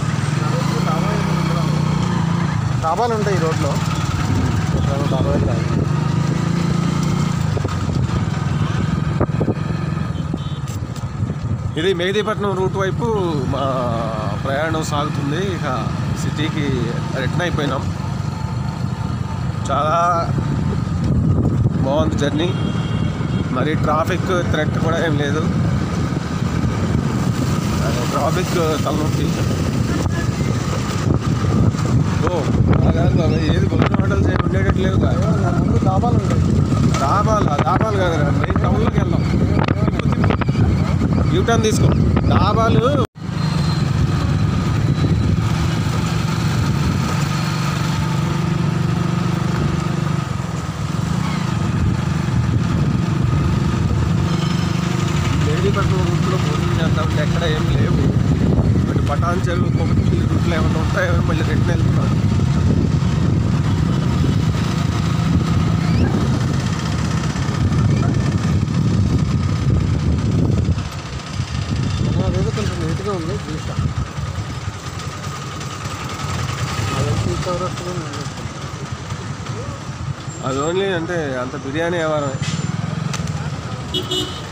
డాబాలు ఉంటాయి ఈ రోడ్లో ఎక్కడైనా డాబా దగ్గర ఆగు. ఇది మెహదీపట్నం రూట్ వైపు మా ప్రయాణం సాగుతుంది ఇక సిటీకి రిటర్న్ అయిపోయినాం చాలా బాగుంది జర్నీ మరి ట్రాఫిక్ థ్రెట్ కూడా ఏం లేదు అదే ట్రాఫిక్ తలనొప్పి ఓ అలా కాదు బాబాయ్ ఏది భోజనం హోటల్స్ ఏమి ఉండేటట్టు లేవు కదా నా ముందు డాబాలు ఉంటాయి డాబాలు డాబాలు కాదు మెయిన్ టౌన్లోకి వెళ్దాం యూటర్న్ తీసుకో డాబాలు మేడీపట్నం రూట్లో భోజనం చేద్దామంటే ఎక్కడ ఏం లేవు అటు పటాన్ చెరువు కొమ్మటిల్లి రూట్లో ఏమైనా ఉంటాయో మళ్ళీ రిటర్న్ వెళ్తున్నాను కానీ అదేదో కొంచెం నీట్గా ఉంది చూసా అదే చౌరస్తులు అది ఓన్లీ అంటే అంత బిర్యానీ వ్యవహారమే